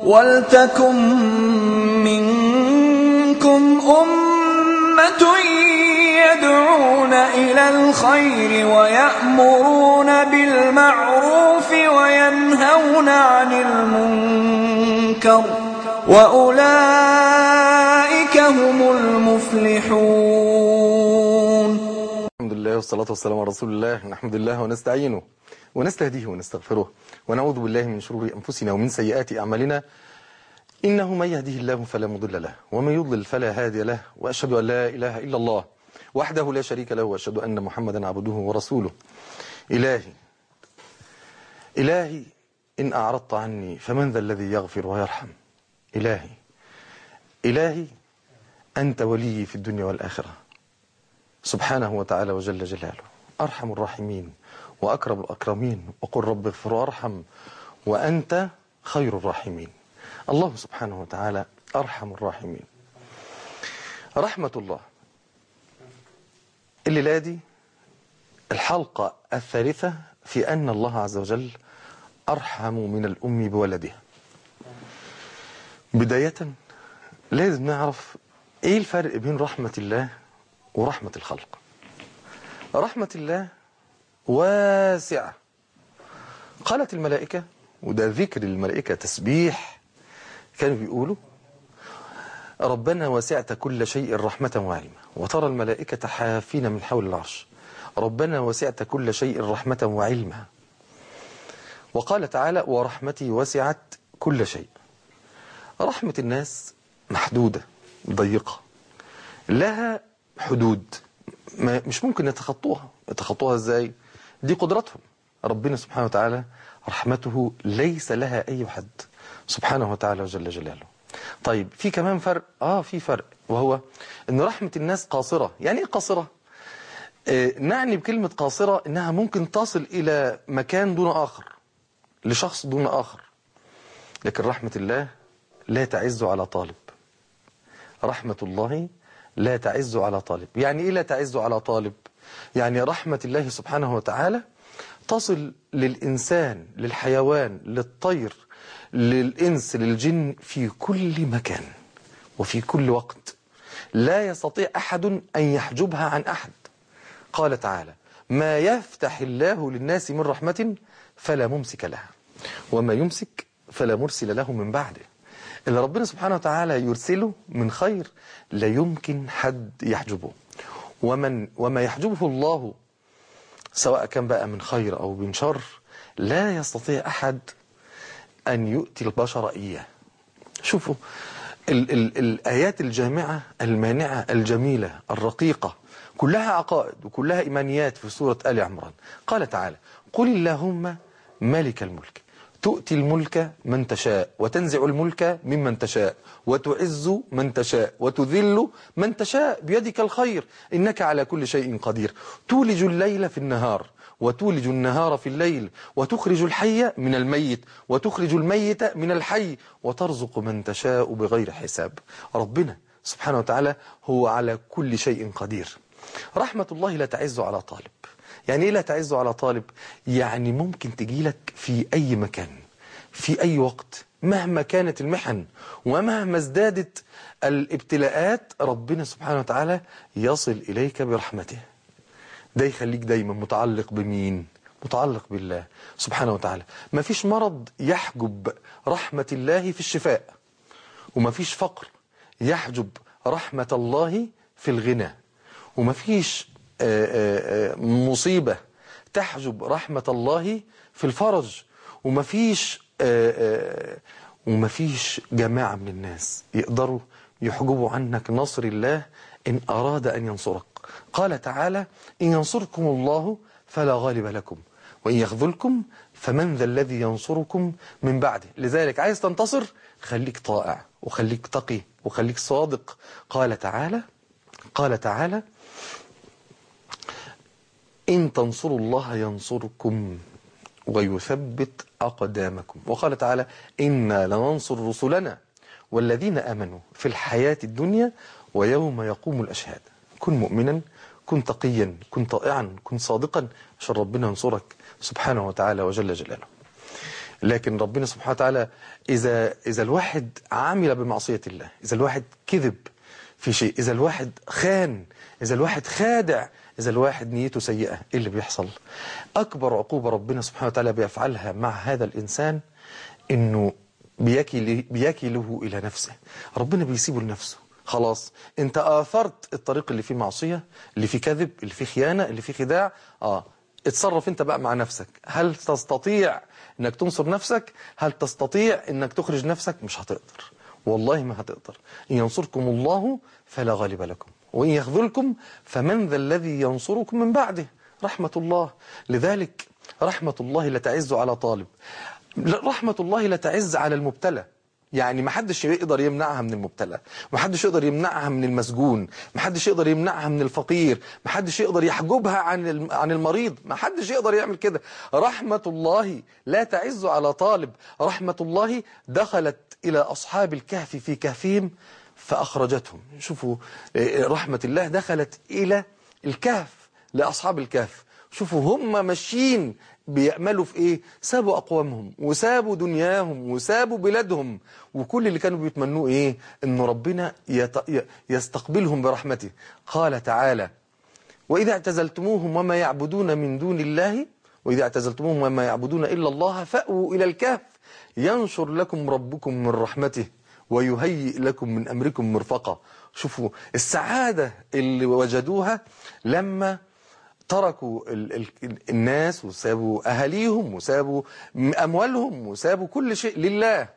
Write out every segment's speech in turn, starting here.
ولتكن منكم أمة يدعون إلى الخير ويأمرون بالمعروف وينهون عن المنكر وأولئك هم المفلحون الحمد لله والصلاة والسلام على رسول الله نحمد الله ونستعينه ونستهديه ونستغفره ونعوذ بالله من شرور أنفسنا ومن سيئات أعمالنا إنه من يهده الله فلا مضل له ومن يضلل فلا هادي له وأشهد أن لا إله إلا الله وحده لا شريك له وأشهد أن محمدا عبده ورسوله إلهي إلهي إن أعرضت عني فمن ذا الذي يغفر ويرحم إلهي إلهي أنت ولي في الدنيا والآخرة سبحانه وتعالى وجل جلاله أرحم الراحمين وأكرم الأكرمين وقل رب اغفر وارحم وأنت خير الراحمين الله سبحانه وتعالى أرحم الراحمين رحمة الله الليلة دي الحلقة الثالثة في أن الله عز وجل أرحم من الأم بولدها بداية لازم نعرف إيه الفرق بين رحمة الله ورحمة الخلق رحمة الله واسعة قالت الملائكة وده ذكر الملائكة تسبيح كانوا بيقولوا ربنا وسعت كل شيء رحمة وعلما وترى الملائكة حافين من حول العرش ربنا وسعت كل شيء رحمة وعلما وقال تعالى ورحمتي وسعت كل شيء رحمة الناس محدودة ضيقة لها حدود ما مش ممكن يتخطوها يتخطوها ازاي دي قدرتهم ربنا سبحانه وتعالى رحمته ليس لها اي حد سبحانه وتعالى وجل جلاله طيب في كمان فرق اه في فرق وهو ان رحمة الناس قاصرة يعني ايه قاصرة آه نعني بكلمة قاصرة انها ممكن تصل الى مكان دون اخر لشخص دون اخر لكن رحمة الله لا تعز على طالب رحمة الله لا تعز على طالب يعني إيه لا تعز على طالب يعني رحمة الله سبحانه وتعالى تصل للإنسان للحيوان للطير للإنس للجن في كل مكان وفي كل وقت لا يستطيع أحد أن يحجبها عن أحد قال تعالى ما يفتح الله للناس من رحمة فلا ممسك لها وما يمسك فلا مرسل له من بعده اللي ربنا سبحانه وتعالى يرسله من خير لا يمكن حد يحجبه ومن وما يحجبه الله سواء كان بقى من خير أو من شر لا يستطيع أحد أن يؤتي البشر إياه شوفوا ال ال الآيات الجامعة المانعة الجميلة الرقيقة كلها عقائد وكلها إيمانيات في سورة آل عمران قال تعالى قل اللهم مالك الملك تؤتي الملك من تشاء وتنزع الملك ممن تشاء وتعز من تشاء وتذل من تشاء بيدك الخير إنك على كل شيء قدير تولج الليل في النهار وتولج النهار في الليل وتخرج الحي من الميت وتخرج الميت من الحي وترزق من تشاء بغير حساب ربنا سبحانه وتعالى هو على كل شيء قدير رحمة الله لا تعز على طالب يعني ايه لا تعز على طالب يعني ممكن تجيلك في اي مكان في اي وقت مهما كانت المحن ومهما ازدادت الابتلاءات ربنا سبحانه وتعالى يصل اليك برحمته ده يخليك دايما متعلق بمين متعلق بالله سبحانه وتعالى ما فيش مرض يحجب رحمة الله في الشفاء وما فيش فقر يحجب رحمة الله في الغنى وما فيش مصيبة تحجب رحمة الله في الفرج ومفيش ومفيش جماعة من الناس يقدروا يحجبوا عنك نصر الله إن أراد أن ينصرك قال تعالى إن ينصركم الله فلا غالب لكم وإن يخذلكم فمن ذا الذي ينصركم من بعده لذلك عايز تنتصر خليك طائع وخليك تقي وخليك صادق قال تعالى قال تعالى إن تنصروا الله ينصركم ويثبت أقدامكم وقال تعالى إنا لننصر رسلنا والذين آمنوا في الحياة الدنيا ويوم يقوم الأشهاد كن مؤمنا كن تقيا كن طائعا كن صادقا عشان ربنا ينصرك سبحانه وتعالى وجل جلاله لكن ربنا سبحانه وتعالى إذا, إذا الواحد عمل بمعصية الله إذا الواحد كذب في شيء إذا الواحد خان إذا الواحد خادع إذا الواحد نيته سيئة إيه اللي بيحصل أكبر عقوبة ربنا سبحانه وتعالى بيفعلها مع هذا الإنسان إنه بيكل بيكله إلى نفسه ربنا بيسيبه لنفسه خلاص انت آثرت الطريق اللي فيه معصية اللي فيه كذب اللي فيه خيانة اللي فيه خداع آه اتصرف انت بقى مع نفسك هل تستطيع انك تنصر نفسك هل تستطيع انك تخرج نفسك مش هتقدر والله ما هتقدر إن ينصركم الله فلا غالب لكم وإن يخذلكم فمن ذا الذي ينصركم من بعده رحمة الله لذلك رحمة الله لا تعز على طالب رحمة الله لا تعز على المبتلى يعني ما حدش يقدر يمنعها من المبتلى ما حدش يقدر يمنعها من المسجون ما حدش يقدر يمنعها من الفقير ما حدش يقدر يحجبها عن عن المريض ما حدش يقدر يعمل كده رحمة الله لا تعز على طالب رحمة الله دخلت إلى أصحاب الكهف في كهفهم فأخرجتهم شوفوا رحمة الله دخلت إلى الكهف لأصحاب الكهف شوفوا هم ماشيين بيأملوا في ايه سابوا اقوامهم وسابوا دنياهم وسابوا بلادهم وكل اللي كانوا بيتمنوه ايه ان ربنا يت... يستقبلهم برحمته قال تعالى واذا اعتزلتموهم وما يعبدون من دون الله واذا اعتزلتموهم وما يعبدون الا الله فاووا الى الكهف ينشر لكم ربكم من رحمته ويهيئ لكم من امركم مرفقا شوفوا السعاده اللي وجدوها لما تركوا ال ال الناس وسابوا أهاليهم وسابوا أموالهم وسابوا كل شيء لله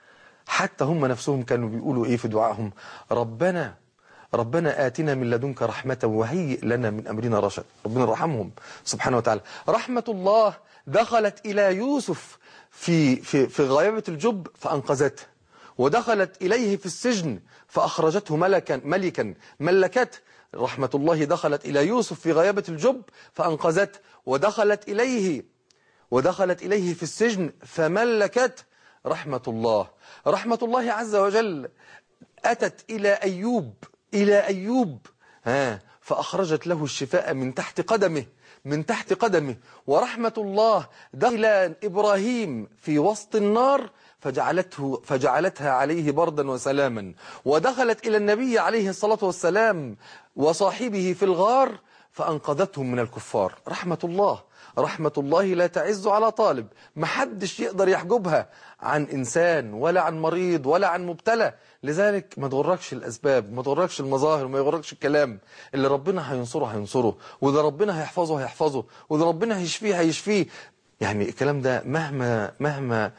حتى هم نفسهم كانوا بيقولوا إيه في دعائهم ربنا ربنا آتنا من لدنك رحمة وهيئ لنا من أمرنا رشد ربنا رحمهم سبحانه وتعالى رحمة الله دخلت إلى يوسف في, في, في غيابة الجب فأنقذته ودخلت إليه في السجن فأخرجته ملكا ملكا ملكته رحمة الله دخلت إلى يوسف في غيابة الجب فأنقذته ودخلت إليه ودخلت إليه في السجن فملكت رحمة الله رحمة الله عز وجل أتت إلى أيوب إلى أيوب ها فأخرجت له الشفاء من تحت قدمه من تحت قدمه ورحمة الله دخل إبراهيم في وسط النار فجعلته فجعلتها عليه بردا وسلاما ودخلت إلى النبي عليه الصلاة والسلام وصاحبه في الغار فأنقذتهم من الكفار رحمة الله رحمة الله لا تعز على طالب محدش يقدر يحجبها عن إنسان ولا عن مريض ولا عن مبتلى لذلك ما تغركش الأسباب ما تغركش المظاهر ما يغركش الكلام اللي ربنا هينصره هينصره وإذا ربنا هيحفظه هيحفظه وإذا ربنا هيشفيه هيشفيه يعني الكلام ده مهما مهما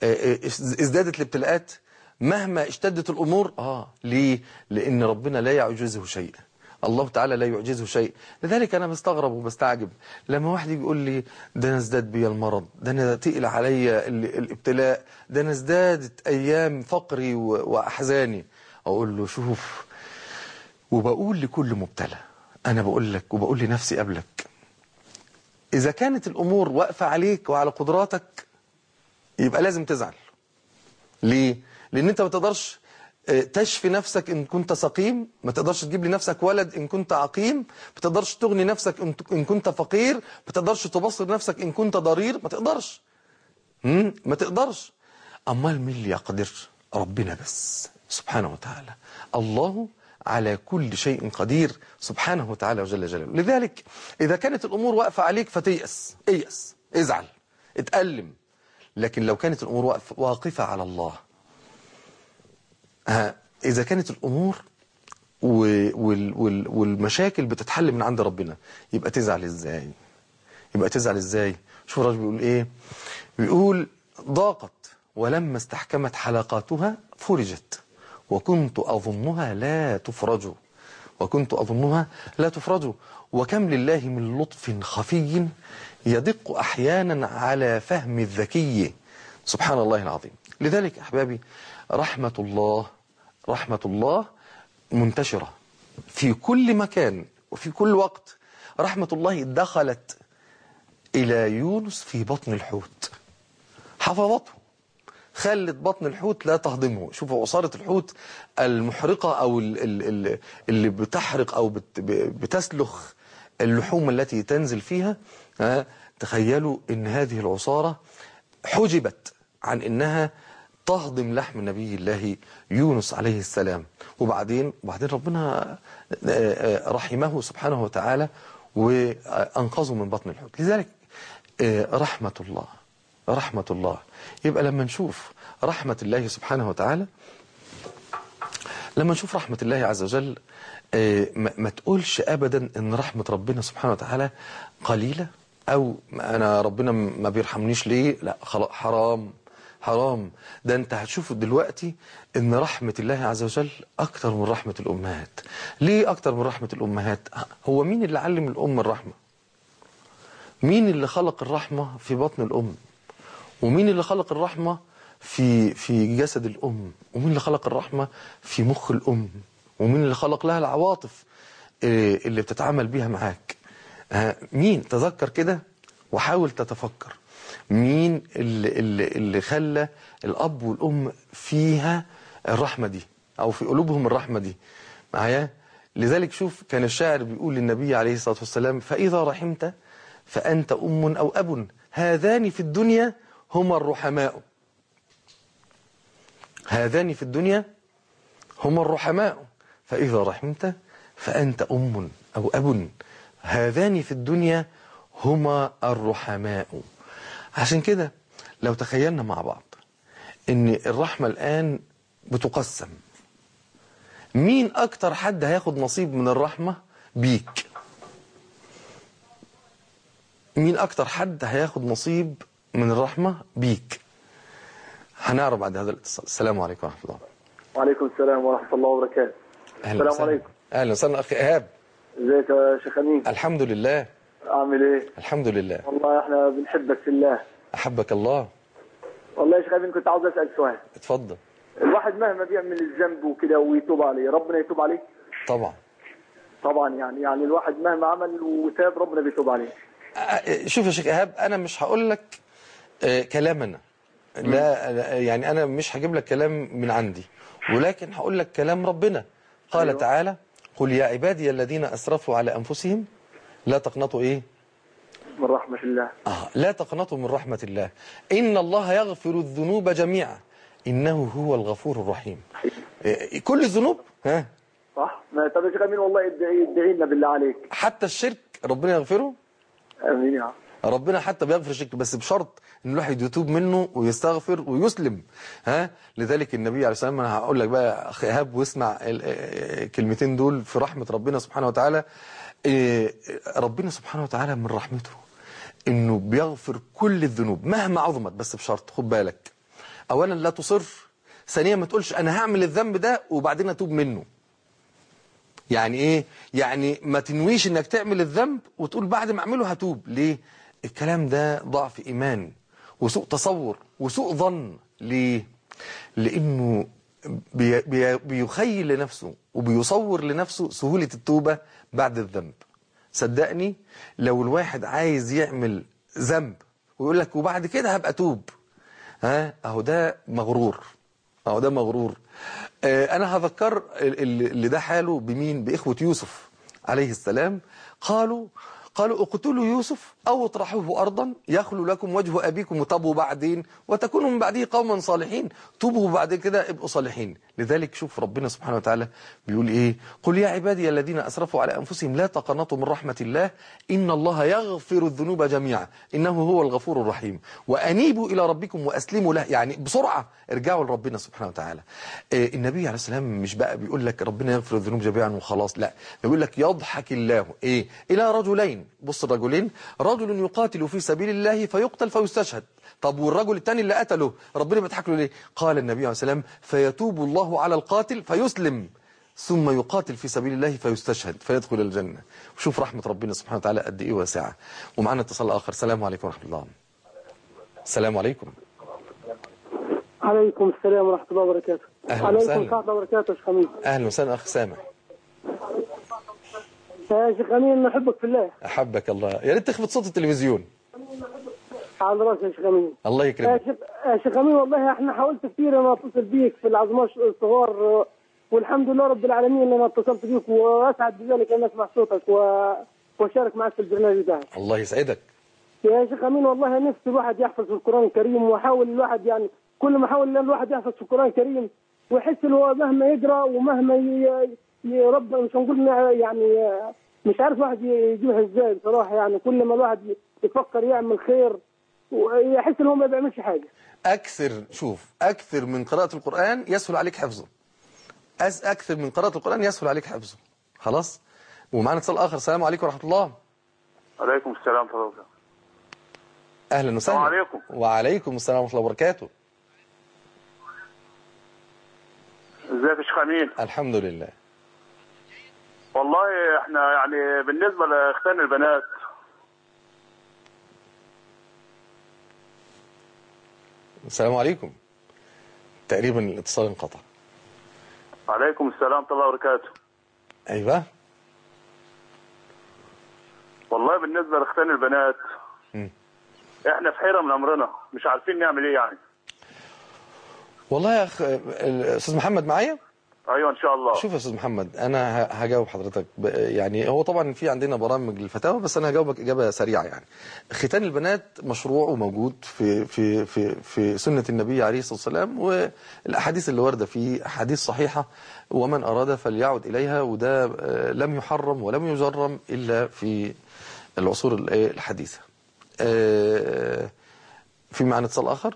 ازدادت الابتلاءات مهما اشتدت الأمور آه ليه؟ لأن ربنا لا يعجزه شيء الله تعالى لا يعجزه شيء لذلك أنا بستغرب وبستعجب لما واحد يجي يقول لي ده أنا ازداد بي المرض ده أنا تقل عليا الابتلاء ده أنا ازدادت أيام فقري وأحزاني أقول له شوف وبقول لكل مبتلى أنا بقول لك وبقول لنفسي قبلك إذا كانت الأمور واقفة عليك وعلى قدراتك يبقى لازم تزعل ليه؟ لأن أنت ما تقدرش تشفي نفسك إن كنت سقيم ما تقدرش تجيب لنفسك ولد إن كنت عقيم ما تقدرش تغني نفسك إن كنت فقير ما تقدرش تبصر نفسك إن كنت ضرير ما تقدرش ما تقدرش أمال مين اللي يقدر ربنا بس سبحانه وتعالى الله على كل شيء قدير سبحانه وتعالى وجل جلاله لذلك إذا كانت الأمور واقفة عليك فتيأس ايأس ازعل اتألم لكن لو كانت الأمور واقفة على الله ها إذا كانت الأمور والمشاكل بتتحل من عند ربنا يبقى تزعل إزاي يبقى تزعل إزاي شوف الراجل بيقول إيه بيقول ضاقت ولما استحكمت حلقاتها فرجت وكنت أظنها لا تفرج وكنت أظنها لا تفرج وكم لله من لطف خفي يدق أحيانا على فهم الذكي سبحان الله العظيم لذلك أحبابي رحمة الله رحمة الله منتشرة في كل مكان وفي كل وقت رحمة الله دخلت إلى يونس في بطن الحوت حفظته خلت بطن الحوت لا تهضمه شوفوا عصارة الحوت المحرقة أو اللي بتحرق أو بتسلخ اللحوم التي تنزل فيها تخيلوا أن هذه العصارة حجبت عن انها تهضم لحم نبي الله يونس عليه السلام وبعدين وبعدين ربنا رحمه سبحانه وتعالى وانقذه من بطن الحوت لذلك رحمة الله رحمة الله يبقى لما نشوف رحمة الله سبحانه وتعالى لما نشوف رحمة الله عز وجل ما تقولش أبدا أن رحمة ربنا سبحانه وتعالى قليلة أو أنا ربنا ما بيرحمنيش ليه لا خلاص حرام حرام ده أنت هتشوف دلوقتي أن رحمة الله عز وجل أكتر من رحمة الأمهات ليه أكتر من رحمة الأمهات هو مين اللي علم الأم الرحمة مين اللي خلق الرحمة في بطن الأم ومين اللي خلق الرحمة في في جسد الأم ومين اللي خلق الرحمة في مخ الأم ومين اللي خلق لها العواطف اللي بتتعامل بيها معاك مين تذكر كده وحاول تتفكر مين اللي, اللي, اللي خلى الأب والأم فيها الرحمة دي أو في قلوبهم الرحمة دي معايا لذلك شوف كان الشاعر بيقول للنبي عليه الصلاة والسلام فإذا رحمت فأنت أم أو أب هذان في الدنيا هما الرحماء هذان في الدنيا هما الرحماء فإذا رحمت فأنت أم أو أب هذان في الدنيا هما الرحماء عشان كده لو تخيلنا مع بعض ان الرحمة الآن بتقسم مين أكتر حد هياخد نصيب من الرحمة بيك مين أكتر حد هياخد نصيب من الرحمة بيك هنعرف بعد هذا الاتصال السلام عليكم ورحمة الله وعليكم السلام ورحمة الله وبركاته أهلا السلام وسهلا. عليكم أهلا وسهلا أخي إيهاب ازيك يا شيخ امين الحمد لله عامل ايه الحمد لله والله احنا بنحبك في الله أحبك الله والله يا شيخ امين كنت عاوز اسال سؤال اتفضل الواحد مهما بيعمل الذنب وكده ويتوب عليه ربنا يتوب عليه طبعا طبعا يعني يعني الواحد مهما عمل وتاب ربنا بيتوب عليه أ- شوف يا شيخ إيهاب أنا مش هقول لك آه، كلامنا لا لا، يعني أنا مش هجيب لك كلام من عندي ولكن هقول لك كلام ربنا قال أيوة. تعالى قل يا عبادي الذين أسرفوا على أنفسهم لا تقنطوا إيه من رحمة الله آه لا تقنطوا من رحمة الله إن الله يغفر الذنوب جميعا إنه هو الغفور الرحيم إيه، كل الذنوب ها صح ما طب يا شيخ امين والله ادعي ادعي لنا بالله عليك حتى الشرك ربنا يغفره امين يا عم. ربنا حتى بيغفر الشرك بس بشرط ان الواحد يتوب منه ويستغفر ويسلم ها لذلك النبي عليه الصلاه والسلام انا هقول لك بقى اخي ايهاب واسمع الكلمتين دول في رحمه ربنا سبحانه وتعالى إيه، ربنا سبحانه وتعالى من رحمته انه بيغفر كل الذنوب مهما عظمت بس بشرط خد بالك اولا لا تصر ثانيا ما تقولش انا هعمل الذنب ده وبعدين اتوب منه يعني ايه يعني ما تنويش انك تعمل الذنب وتقول بعد ما اعمله هتوب ليه الكلام ده ضعف ايمان وسوء تصور وسوء ظن ليه لانه بي بي بيخيل لنفسه وبيصور لنفسه سهولة التوبة بعد الذنب صدقني لو الواحد عايز يعمل ذنب ويقول لك وبعد كده هبقى توب ها اهو ده مغرور اهو ده مغرور آه، انا هذكر ال- ال- اللي ده حاله بمين باخوه يوسف عليه السلام قالوا قالوا اقتلوا يوسف او اطرحوه ارضا يخلو لكم وجه ابيكم وتبوا بعدين وتكونوا من بعده قوما صالحين توبوا بعد كده ابقوا صالحين لذلك شوف ربنا سبحانه وتعالى بيقول ايه قل يا عبادي الذين اسرفوا على انفسهم لا تقنطوا من رحمه الله ان الله يغفر الذنوب جميعا انه هو الغفور الرحيم وانيبوا الى ربكم واسلموا له يعني بسرعه ارجعوا لربنا سبحانه وتعالى آه، النبي عليه السلام مش بقى بيقول لك ربنا يغفر الذنوب جميعا وخلاص لا بيقول لك يضحك الله ايه الى رجلين بص الرجلين رجل يقاتل في سبيل الله فيقتل فيستشهد طب والرجل الثاني اللي قتله ربنا بيضحك له ليه قال النبي عليه السلام فيتوب الله على القاتل فيسلم ثم يقاتل في سبيل الله فيستشهد فيدخل الجنة وشوف رحمة ربنا سبحانه وتعالى قد ايه واسعة ومعنا اتصال آخر السلام عليكم ورحمة الله السلام عليكم عليكم السلام ورحمة الله وبركاته أهلا عليكم وسهلا. ورحمة الله وبركاته يا شيخ أمين أهلا وسهلا أخ سامح يا شيخ أمين نحبك في الله أحبك الله يا ريت تخفض صوت التلفزيون على راسي يا شيخ أمين الله يا يكرمك شيخ يا شيخ أمين والله احنا حاولت كثير أنا أتصل بيك في العظماء الصغار آه، والحمد لله رب العالمين إن أنا اتصلت بيك وأسعد بذلك أن أسمع صوتك و... وأشارك معك في البرنامج ده الله يسعدك يا شيخ امين والله نفسي الواحد يحفظ في القران الكريم واحاول الواحد يعني كل ما احاول ان الواحد يحفظ في القران الكريم ويحس ان هو مهما يقرا ومهما ي- يربى مش هنقول إن يعني مش عارف الواحد يجيبها ازاي بصراحه يعني كل ما الواحد يفكر يعمل خير ويحس ان هو ما بيعملش حاجه أكثر شوف أكثر من قراءة القرآن يسهل عليك حفظه أز أكثر من قراءة القرآن يسهل عليك حفظه خلاص ومعنا اتصال آخر السلام عليكم ورحمة الله عليكم السلام ورحمة الله وبركاته. أهلا وسهلا السلام عليكم. وعليكم السلام ورحمة الله وبركاته ازيك يا شيخ امين الحمد لله والله احنا يعني بالنسبة لاختان البنات السلام عليكم تقريبا الاتصال انقطع عليكم السلام ورحمة الله وبركاته أيوة والله بالنسبة لاختان البنات مم. احنا في حيرة من امرنا مش عارفين نعمل ايه يعني والله يا أخ الأستاذ محمد معايا ايوه ان شاء الله شوف يا استاذ محمد انا ه- هجاوب حضرتك ب- يعني هو طبعا في عندنا برامج للفتاوى بس انا هجاوبك اجابه سريعه يعني ختان البنات مشروع وموجود في في في في سنه النبي عليه الصلاه والسلام والاحاديث اللي وارده فيه احاديث صحيحه ومن اراد فليعد اليها وده آه، لم يحرم ولم يجرم الا في العصور ال- إيه الحديثه آه، في معنا اتصال اخر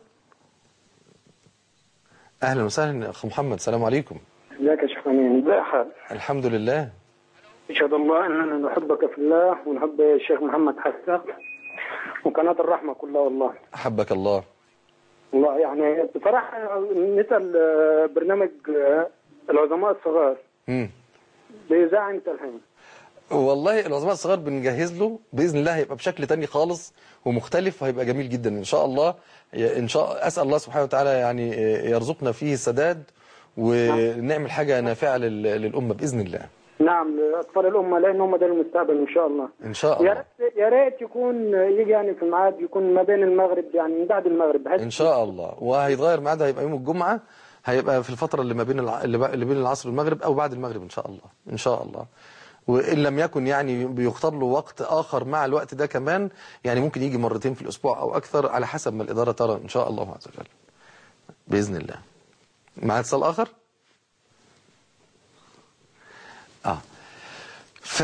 اهلا وسهلا اخ محمد السلام عليكم ازيك يا شيخ امين ازي حالك الحمد لله اشهد الله اننا نحبك في الله ونحب الشيخ محمد حسان وقناه الرحمه كلها والله أحبك الله والله يعني بصراحه نسال آه، برنامج آه، العظماء الصغار مم. بيذاع امتى الحين؟ والله العظماء الصغار بنجهز له بإذن الله هيبقى بشكل تاني خالص ومختلف وهيبقى جميل جدا إن شاء الله إن شاء أسأل الله سبحانه وتعالى يعني يرزقنا فيه السداد ونعمل حاجة نافعة لل- للأمة بإذن الله نعم لاطفال الامه لان هم ده المستقبل ان شاء الله إن شاء يا الله ريت يا ريت يكون يجي يعني في الميعاد يكون ما بين المغرب يعني من بعد المغرب بحيث إن شاء الله وهيتغير ميعادها هيبقى يوم الجمعة هيبقى في الفترة اللي ما بين الع... اللي بق- اللي بين العصر والمغرب أو بعد المغرب إن شاء الله إن شاء الله وإن لم يكن يعني بيختار له وقت آخر مع الوقت ده كمان يعني ممكن يجي مرتين في الأسبوع أو أكثر على حسب ما الإدارة ترى إن شاء الله عز وجل بإذن الله مع اتصال آخر آه ف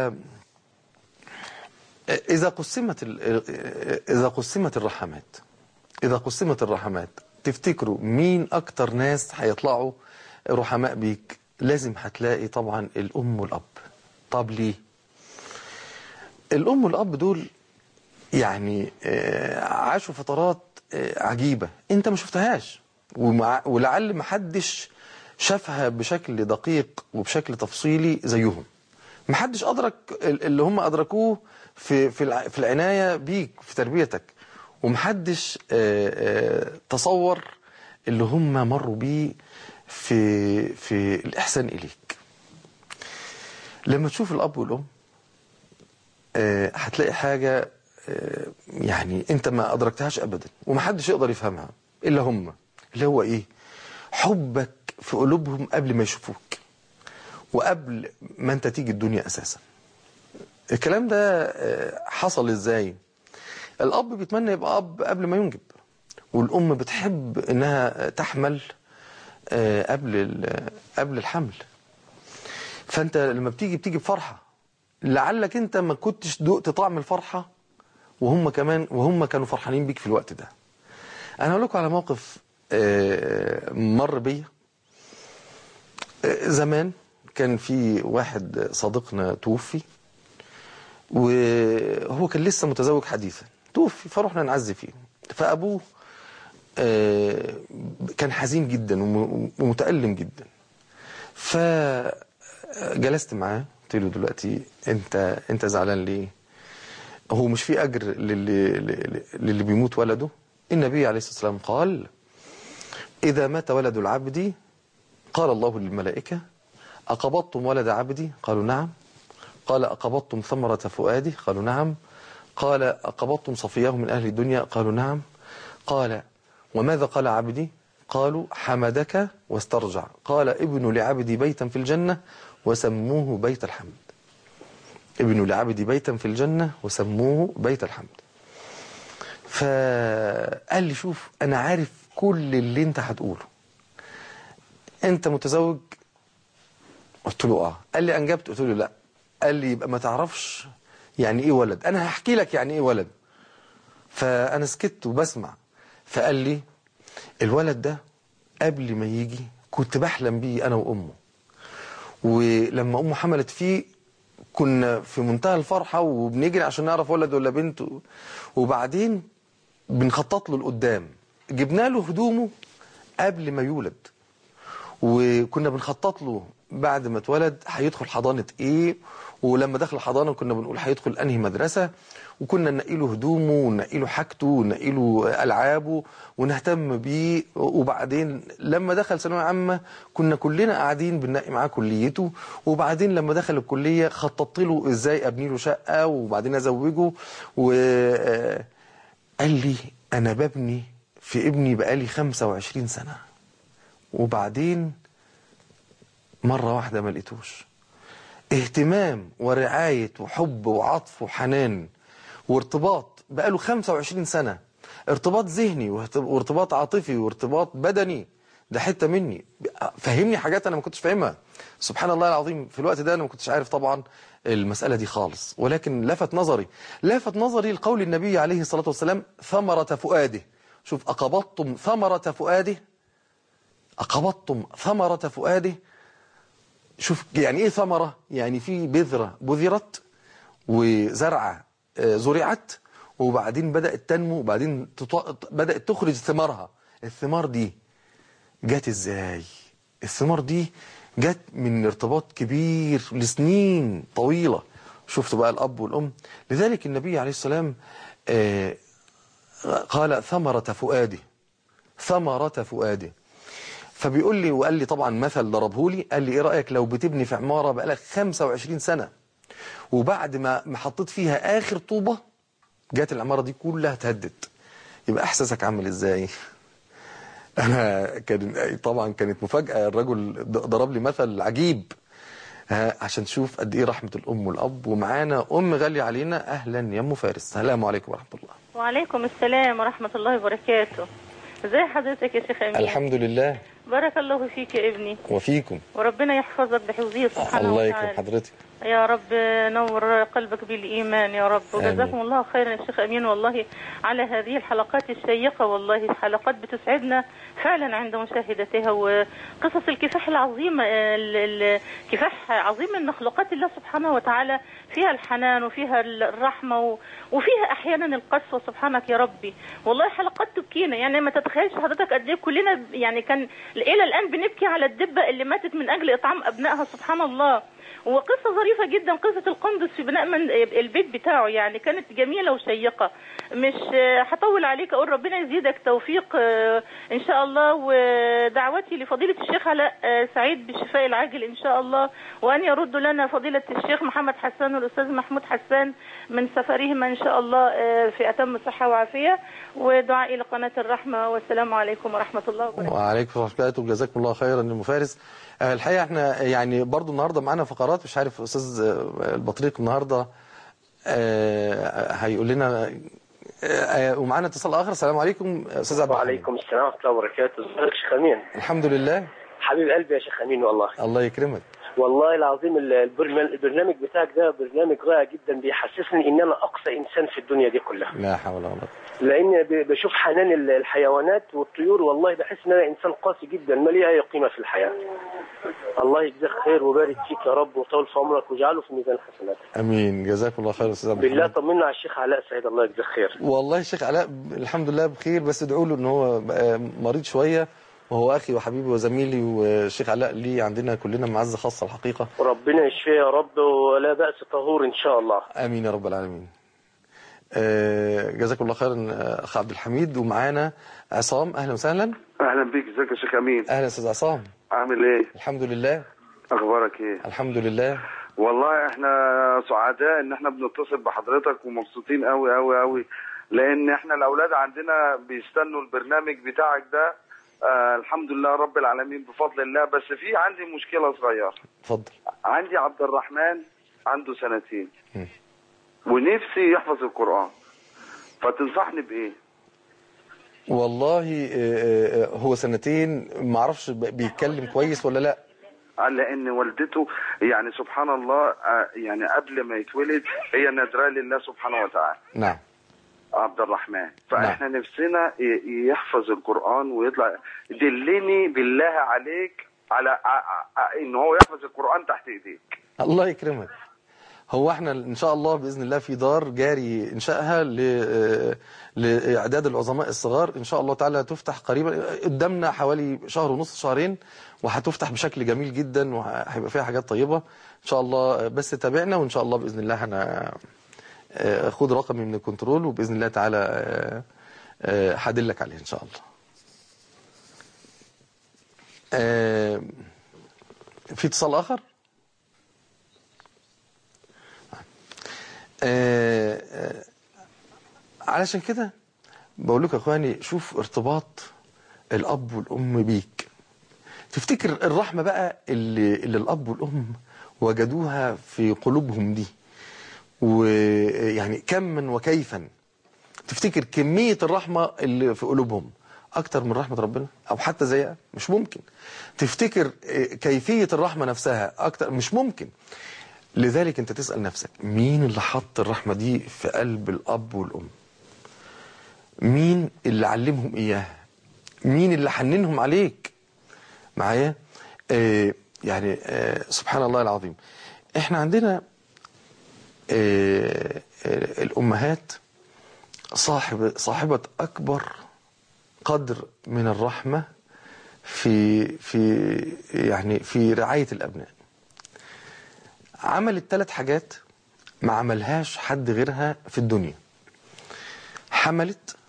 إذا قسمت ال... إذا قسمت الرحمات إذا قسمت الرحمات تفتكروا مين أكتر ناس هيطلعوا رحماء بيك لازم هتلاقي طبعا الأم والأب طب ليه الأم والأب دول يعني آه، عاشوا فترات آه، عجيبة انت ما شفتهاش ومع ولعل ما حدش شافها بشكل دقيق وبشكل تفصيلي زيهم ما حدش أدرك ال- اللي هم أدركوه في في الع- في العناية بيك في تربيتك ومحدش آه، آه، تصور اللي هم مروا بيه في في الإحسان إليك لما تشوف الأب والأم آه، هتلاقي حاجة آه، يعني انت ما ادركتهاش ابدا ومحدش يقدر يفهمها الا هم اللي هو ايه حبك في قلوبهم قبل ما يشوفوك وقبل ما انت تيجي الدنيا اساسا الكلام ده آه، حصل ازاي الاب بيتمنى يبقى اب قبل ما ينجب والام بتحب انها تحمل آه، قبل ال- قبل الحمل فانت لما بتيجي بتيجي بفرحه لعلك انت ما كنتش دقت طعم الفرحه وهم كمان وهم كانوا فرحانين بيك في الوقت ده انا هقول لكم على موقف آه، مر بيا آه، زمان كان في واحد صديقنا توفي وهو كان لسه متزوج حديثا توفي فرحنا نعزي فيه فابوه آه، كان حزين جدا وم- ومتألم جدا فجلست معاه قلت له دلوقتي انت انت زعلان ليه هو مش في اجر للي, للي- للي بيموت ولده النبي عليه الصلاه والسلام قال اذا مات ولد العبد قال الله للملائكه اقبضتم ولد عبدي قالوا نعم قال اقبضتم ثمره فؤادي قالوا نعم قال اقبضتم صفيه من اهل الدنيا قالوا نعم قال وماذا قال عبدي قالوا حمدك واسترجع قال ابن لعبدي بيتا في الجنه وسموه بيت الحمد ابن لعبدي بيتا في الجنة وسموه بيت الحمد فقال لي شوف انا عارف كل اللي انت هتقوله انت متزوج قلت له اه قال لي انجبت قلت له لا قال لي يبقى ما تعرفش يعني ايه ولد انا هحكي لك يعني ايه ولد فانا سكت وبسمع فقال لي الولد ده قبل ما يجي كنت بحلم بيه انا وامه ولما امه حملت فيه كنا في منتهى الفرحه وبنجري عشان نعرف ولد ولا بنت وبعدين بنخطط له لقدام جبنا له هدومه قبل ما يولد وكنا بنخطط له بعد ما اتولد هيدخل حضانة ايه ولما دخل الحضانة كنا بنقول هيدخل انهي مدرسة وكنا ننقي له هدومه وننقي له حاجته وننقي له العابه ونهتم بيه وبعدين لما دخل ثانويه عامه كنا كلنا قاعدين بننقي معاه كليته وبعدين لما دخل الكليه خططت له ازاي ابني له شقه وبعدين ازوجه وقال لي انا ببني في ابني بقالي 25 سنه وبعدين مرة واحدة ما لقيتوش اهتمام ورعاية وحب وعطف وحنان وارتباط بقاله 25 سنة ارتباط ذهني وارتباط عاطفي وارتباط بدني ده حتة مني فهمني حاجات انا ما كنتش فاهمها سبحان الله العظيم في الوقت ده انا ما كنتش عارف طبعا المسألة دي خالص ولكن لفت نظري لفت نظري لقول النبي عليه الصلاة والسلام ثمرة فؤاده شوف أقبضتم ثمرة فؤاده أقبضتم ثمرة فؤاده شوف يعني ايه ثمرة يعني في بذرة بذرت وزرعة زرعت وبعدين بدأت تنمو وبعدين بدأت تخرج ثمارها الثمار دي جت ازاي الثمار دي جت من ارتباط كبير لسنين طويلة شفتوا بقى الأب والأم لذلك النبي عليه السلام قال ثمرة فؤاده ثمرة فؤاده فبيقول لي وقال لي طبعا مثل ضربه لي قال لي ايه رايك لو بتبني في عماره بقالك 25 سنه وبعد ما ما حطيت فيها اخر طوبه جت العماره دي كلها اتهدت يبقى احساسك عامل ازاي انا كان طبعا كانت مفاجاه الرجل ضرب لي مثل عجيب عشان تشوف قد ايه رحمه الام والاب ومعانا ام غاليه علينا اهلا يا ام فارس السلام عليكم ورحمه الله وعليكم السلام ورحمه الله وبركاته ازي حضرتك يا شيخ امين الحمد لله بارك الله فيك يا ابني وفيكم وربنا يحفظك بحفظه سبحانه الله وتعالى يكرم حضرتك يا رب نور قلبك بالإيمان يا رب وجزاكم الله خيرا يا شيخ أمين والله على هذه الحلقات الشيقة والله حلقات بتسعدنا فعلا عند مشاهدتها وقصص الكفاح العظيمة ال- ال- كفاح عظيم من مخلوقات الله سبحانه وتعالى فيها الحنان وفيها الرحمة و- وفيها أحيانا القسوة سبحانك يا ربي والله حلقات تبكينا يعني ما تتخيلش حضرتك قد إيه كلنا يعني كان إلى الآن بنبكي على الدبة اللي ماتت من أجل إطعام أبنائها سبحان الله وقصة ظريفة جدا قصة القندس في بناء من البيت بتاعه يعني كانت جميلة وشيقة مش هطول عليك أقول ربنا يزيدك توفيق آه، إن شاء الله ودعوتي لفضيلة الشيخ علاء آه، سعيد بالشفاء العاجل إن شاء الله وأن يرد لنا فضيلة الشيخ محمد حسان والأستاذ محمود حسان من سفرهما إن شاء الله آه، في أتم صحة وعافية ودعائي لقناة الرحمة والسلام عليكم ورحمة الله وبركاته وعليكم ورحمه الله وبركاته جزاكم الله خيرا المفارس آه، الحقيقه احنا يعني برضو النهارده معانا فقرات مش عارف استاذ آه، البطريق النهارده آه، هيقول لنا آه، آه، ومعانا اتصال اخر السلام عليكم استاذ عبد الحميد. وعليكم السلام ورحمة الله وبركاته ازيك يا شيخ أمين الحمد لله حبيب قلبي يا شيخ أمين والله الله يكرمك والله العظيم البرنامج, البرنامج بتاعك ده برنامج رائع جدا بيحسسني إن أنا أقصى إنسان في الدنيا دي كلها لا حول ولا قوه لأن ب- بشوف حنان ال- الحيوانات والطيور والله بحس إن أنا إنسان قاسي جدا ما لي أي قيمة في الحياة الله يجزاك خير ويبارك فيك يا رب وطول في عمرك واجعله في ميزان حسناتك امين جزاكم الله خير استاذ عبد بالله الحميد طمنا على الشيخ علاء سعيد الله يجزاك خير والله الشيخ علاء الحمد لله بخير بس ادعوا له ان هو بقى مريض شويه وهو اخي وحبيبي وزميلي والشيخ علاء ليه عندنا كلنا معزه خاصه الحقيقه وربنا يشفيه يا رب ولا بأس طهور إن شاء الله امين يا رب العالمين آه، جزاكم الله خيرا آه، اخ عبد الحميد ومعانا عصام اهلا وسهلا اهلا بيك ازيك يا شيخ امين اهلا استاذ عصام عامل ايه الحمد لله اخبارك ايه الحمد لله والله احنا سعداء ان احنا بنتصل بحضرتك ومبسوطين قوي قوي قوي لان احنا الاولاد عندنا بيستنوا البرنامج بتاعك ده آه الحمد لله رب العالمين بفضل الله بس في عندي مشكله صغيره اتفضل عندي عبد الرحمن عنده سنتين مم. ونفسي يحفظ القران فتنصحني بايه والله آه، آه، هو سنتين ما اعرفش ب- بيتكلم كويس ولا لا قال لان والدته يعني سبحان الله آه، يعني قبل ما يتولد هي نذرة لله سبحانه وتعالى نعم عبد الرحمن فاحنا نفسنا ي- يحفظ القرآن ويطلع دلني بالله عليك على ع- ع- ان هو يحفظ القرآن تحت ايديك الله يكرمك هو احنا ان شاء الله باذن الله في دار جاري انشائها ل آه، لاعداد العظماء الصغار ان شاء الله تعالى تفتح قريبا قدامنا حوالي شهر ونص شهرين وهتفتح بشكل جميل جدا وهيبقى فيها حاجات طيبه ان شاء الله بس تابعنا وان شاء الله باذن الله انا آه، خد رقمي من الكنترول وباذن الله تعالى آه، آه، هدلك عليه ان شاء الله آه، في اتصال اخر آه، آه، علشان كده بقول لكم يا اخواني شوف ارتباط الاب والام بيك تفتكر الرحمه بقى اللي, اللي الاب والام وجدوها في قلوبهم دي ويعني كما وكيفا تفتكر كميه الرحمه اللي في قلوبهم اكتر من رحمه ربنا او حتى زيها مش ممكن تفتكر آه، كيفيه الرحمه نفسها اكتر مش ممكن لذلك انت تسأل نفسك مين اللي حط الرحمة دي في قلب الأب والأم مين اللي علمهم إياها مين اللي حننهم عليك معايا آه يعني آه سبحان الله العظيم احنا عندنا آه آه الأمهات صاحب صاحبة أكبر قدر من الرحمة في في يعني في رعاية الأبناء عملت ثلاث حاجات ما عملهاش حد غيرها في الدنيا حملت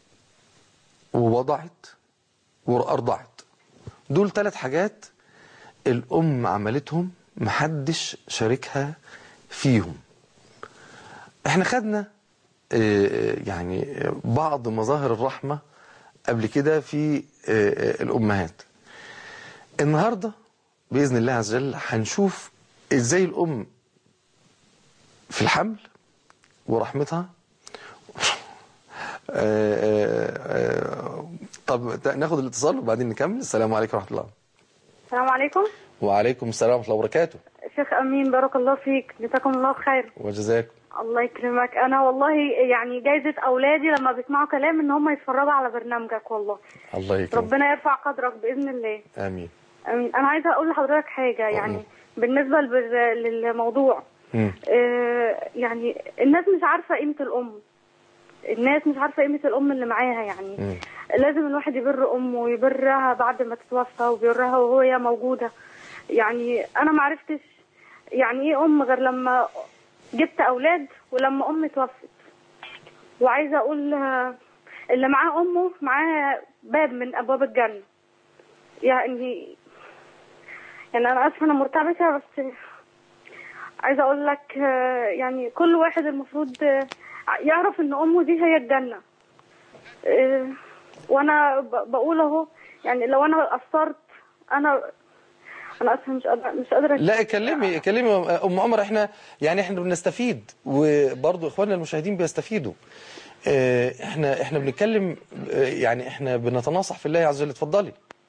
ووضعت وأرضعت دول ثلاث حاجات الأم عملتهم محدش شاركها فيهم احنا خدنا آه، يعني بعض مظاهر الرحمة قبل كده في آه، آه، الأمهات النهاردة بإذن الله عز وجل هنشوف ازاي الام في الحمل ورحمتها آه، آه، آه، طب تا- ناخد الاتصال وبعدين نكمل السلام عليكم ورحمه الله السلام عليكم وعليكم السلام ورحمه الله وبركاته شيخ امين بارك الله فيك جزاكم الله خير وجزاكم الله يكرمك انا والله يعني جايزه اولادي لما بيسمعوا كلام ان هم يتفرجوا على برنامجك والله الله يكرمك ربنا يرفع قدرك باذن الله امين امين انا عايزه اقول لحضرتك حاجه يعني بالنسبه للبر- للموضوع مم. آه، يعني الناس مش عارفه قيمه الام الناس مش عارفه قيمه الام اللي معاها يعني مم. لازم الواحد يبر امه ويبرها بعد ما تتوفى وبيبرها وهي موجوده يعني انا ما عرفتش يعني ايه ام غير لما جبت اولاد ولما امي توفت وعايزه اقول آه، اللي معاه امه معاه باب من ابواب الجنه يعني يعني انا اسفه انا مرتبكه بس عايزه اقول لك آه، يعني كل واحد المفروض آه، يعرف ان امه دي هي الجنه آه، وانا ب- بقول اهو يعني لو انا قصرت انا انا اسفه مش قادره مش قادره لا كلمي كلمي ام عمر احنا يعني احنا بنستفيد وبرضه اخواننا المشاهدين بيستفيدوا آه، احنا احنا بنتكلم آه، يعني احنا بنتناصح في الله عز وجل اتفضلي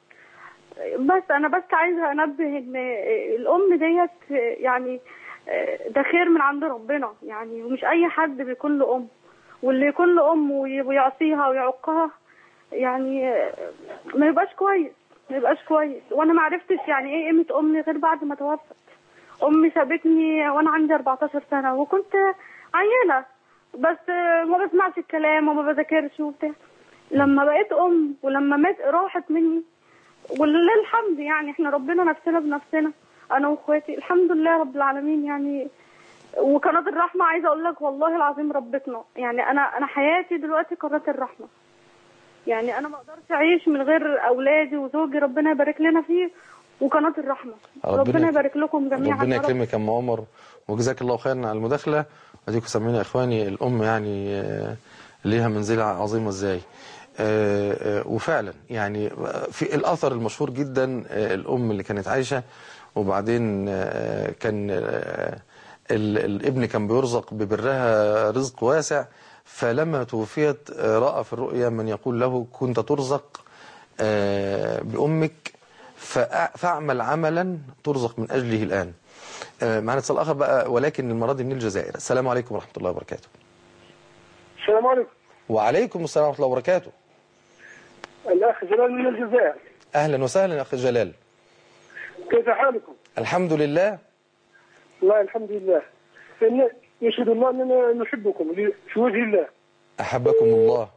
بس انا بس عايزه انبه ان الام ديت يعني ده خير من عند ربنا يعني ومش اي حد بيكون له ام واللي يكون له ام وي- ويعصيها ويعقها يعني ما يبقاش كويس ما يبقاش كويس وانا ما عرفتش يعني ايه قيمه امي غير بعد ما توفت امي سابتني وانا عندي 14 سنه وكنت عيله بس ما بسمعش الكلام وما بذاكرش وبتاع لما بقيت ام ولما مات راحت مني ولله الحمد يعني احنا ربنا نفسنا بنفسنا انا واخواتي الحمد لله رب العالمين يعني وقناة الرحمة عايزة اقول لك والله العظيم ربتنا يعني انا انا حياتي دلوقتي قناة الرحمة يعني انا ما اقدرش اعيش من غير اولادي وزوجي ربنا يبارك لنا فيه وقناة الرحمة ربنا ربنا يبارك لكم جميعا ربنا يا رب. يكرمك يا ام عمر وجزاك الله خيرا على المداخله اديكم سامعين يا اخواني الام يعني آه، ليها منزله عظيمه ازاي آه، آه، وفعلا يعني في الاثر المشهور جدا آه، الام اللي كانت عايشه وبعدين آه، كان آه، ال- الابن كان بيرزق ببرها رزق واسع فلما توفيت آه، رأى في الرؤيا من يقول له كنت ترزق آه، بأمك فأ- فاعمل عملا ترزق من أجله الآن آه، معنا اتصال آخر بقى ولكن المرة دي من الجزائر السلام عليكم ورحمة الله وبركاته السلام عليكم وعليكم السلام ورحمة الله وبركاته الاخ جلال من الجزائر أهلا وسهلا يا أخي جلال كيف حالكم؟ الحمد لله والله الحمد لله إن- يشهد الله اننا نحبكم ل- في وجه الله أحبكم الله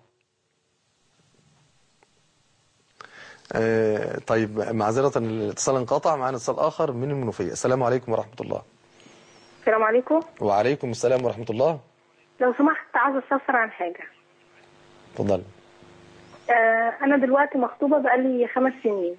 آه، طيب معذرة الاتصال انقطع معنا اتصال آخر من المنوفية السلام عليكم ورحمة الله السلام عليكم وعليكم السلام ورحمة الله لو سمحت عايزه استفسر عن حاجه تفضل آه انا دلوقتي مخطوبه بقالي خمس سنين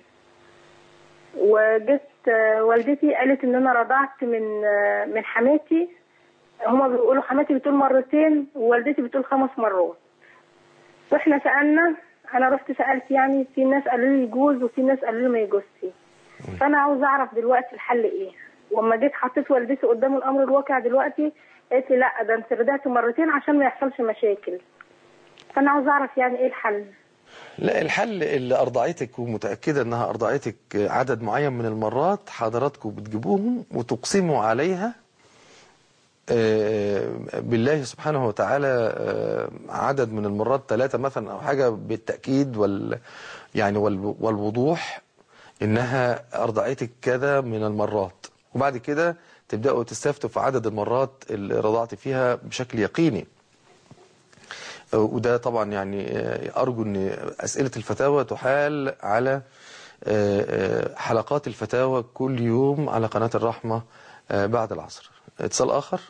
وجت آه والدتي قالت ان انا رضعت من آه من حماتي هما بيقولوا حماتي بتقول مرتين ووالدتي بتقول خمس مرات واحنا سالنا انا رحت سالت يعني في ناس قالوا لي يجوز وفي ناس قالوا لي ما يجوزش فانا عاوز اعرف دلوقتي الحل ايه واما جيت حطيت والدتي قدام الامر الواقع دلوقتي قالت لي لا ده انت رضعت مرتين عشان ما يحصلش مشاكل فانا عاوز اعرف يعني ايه الحل لا الحل اللي أرضعتك ومتأكدة أنها أرضعتك عدد معين من المرات حضراتكم بتجيبوهم وتقسموا عليها آه، بالله سبحانه وتعالى آه، عدد من المرات ثلاثة مثلا أو حاجة بالتأكيد وال يعني وال- والوضوح إنها أرضعتك كذا من المرات وبعد كده تبدأوا تستفتوا في عدد المرات اللي رضعت فيها بشكل يقيني وده طبعا يعني آه، أرجو أن أسئلة الفتاوى تحال على آه، آه، حلقات الفتاوى كل يوم على قناة الرحمة آه، بعد العصر اتصال آخر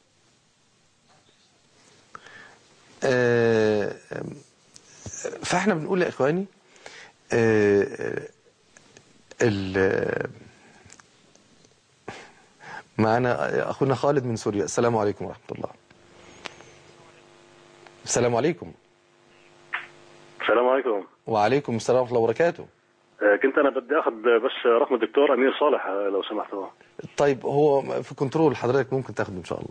آه، آه، فاحنا بنقول يا إخواني آه، آه، ال- معنا أخونا خالد من سوريا السلام عليكم ورحمة الله السلام عليكم السلام عليكم وعليكم السلام ورحمة الله وبركاته آه، كنت انا بدي اخذ بس رقم الدكتور امير صالح آه، لو سمحتوا طيب هو في كنترول حضرتك ممكن تاخده إن شاء الله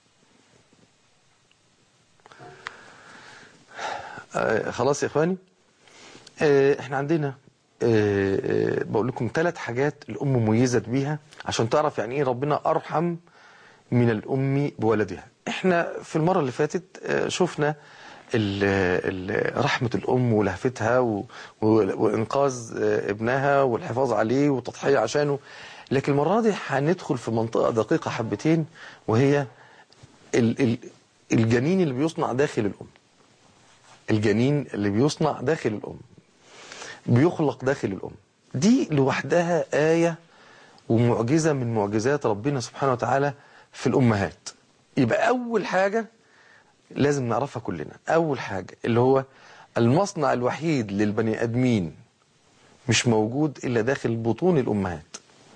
آه خلاص يا إخواني آه احنا عندنا آه آه بقول لكم ثلاث حاجات الأم مميزة بيها عشان تعرف يعني إيه ربنا أرحم من الأم بولدها احنا في المرة اللي فاتت آه شفنا ال- ال- رحمة الأم ولهفتها و- و- وإنقاذ آه، ابنها والحفاظ عليه والتضحية عشانه لكن المرة دي هندخل في منطقة دقيقة حبتين وهي ال- ال- الجنين اللي بيصنع داخل الأم الجنين اللي بيصنع داخل الأم بيخلق داخل الأم دي لوحدها آية ومعجزة من معجزات ربنا سبحانه وتعالى في الأمهات يبقى أول حاجة لازم نعرفها كلنا أول حاجة اللي هو المصنع الوحيد للبني أدمين مش موجود إلا داخل بطون الأمهات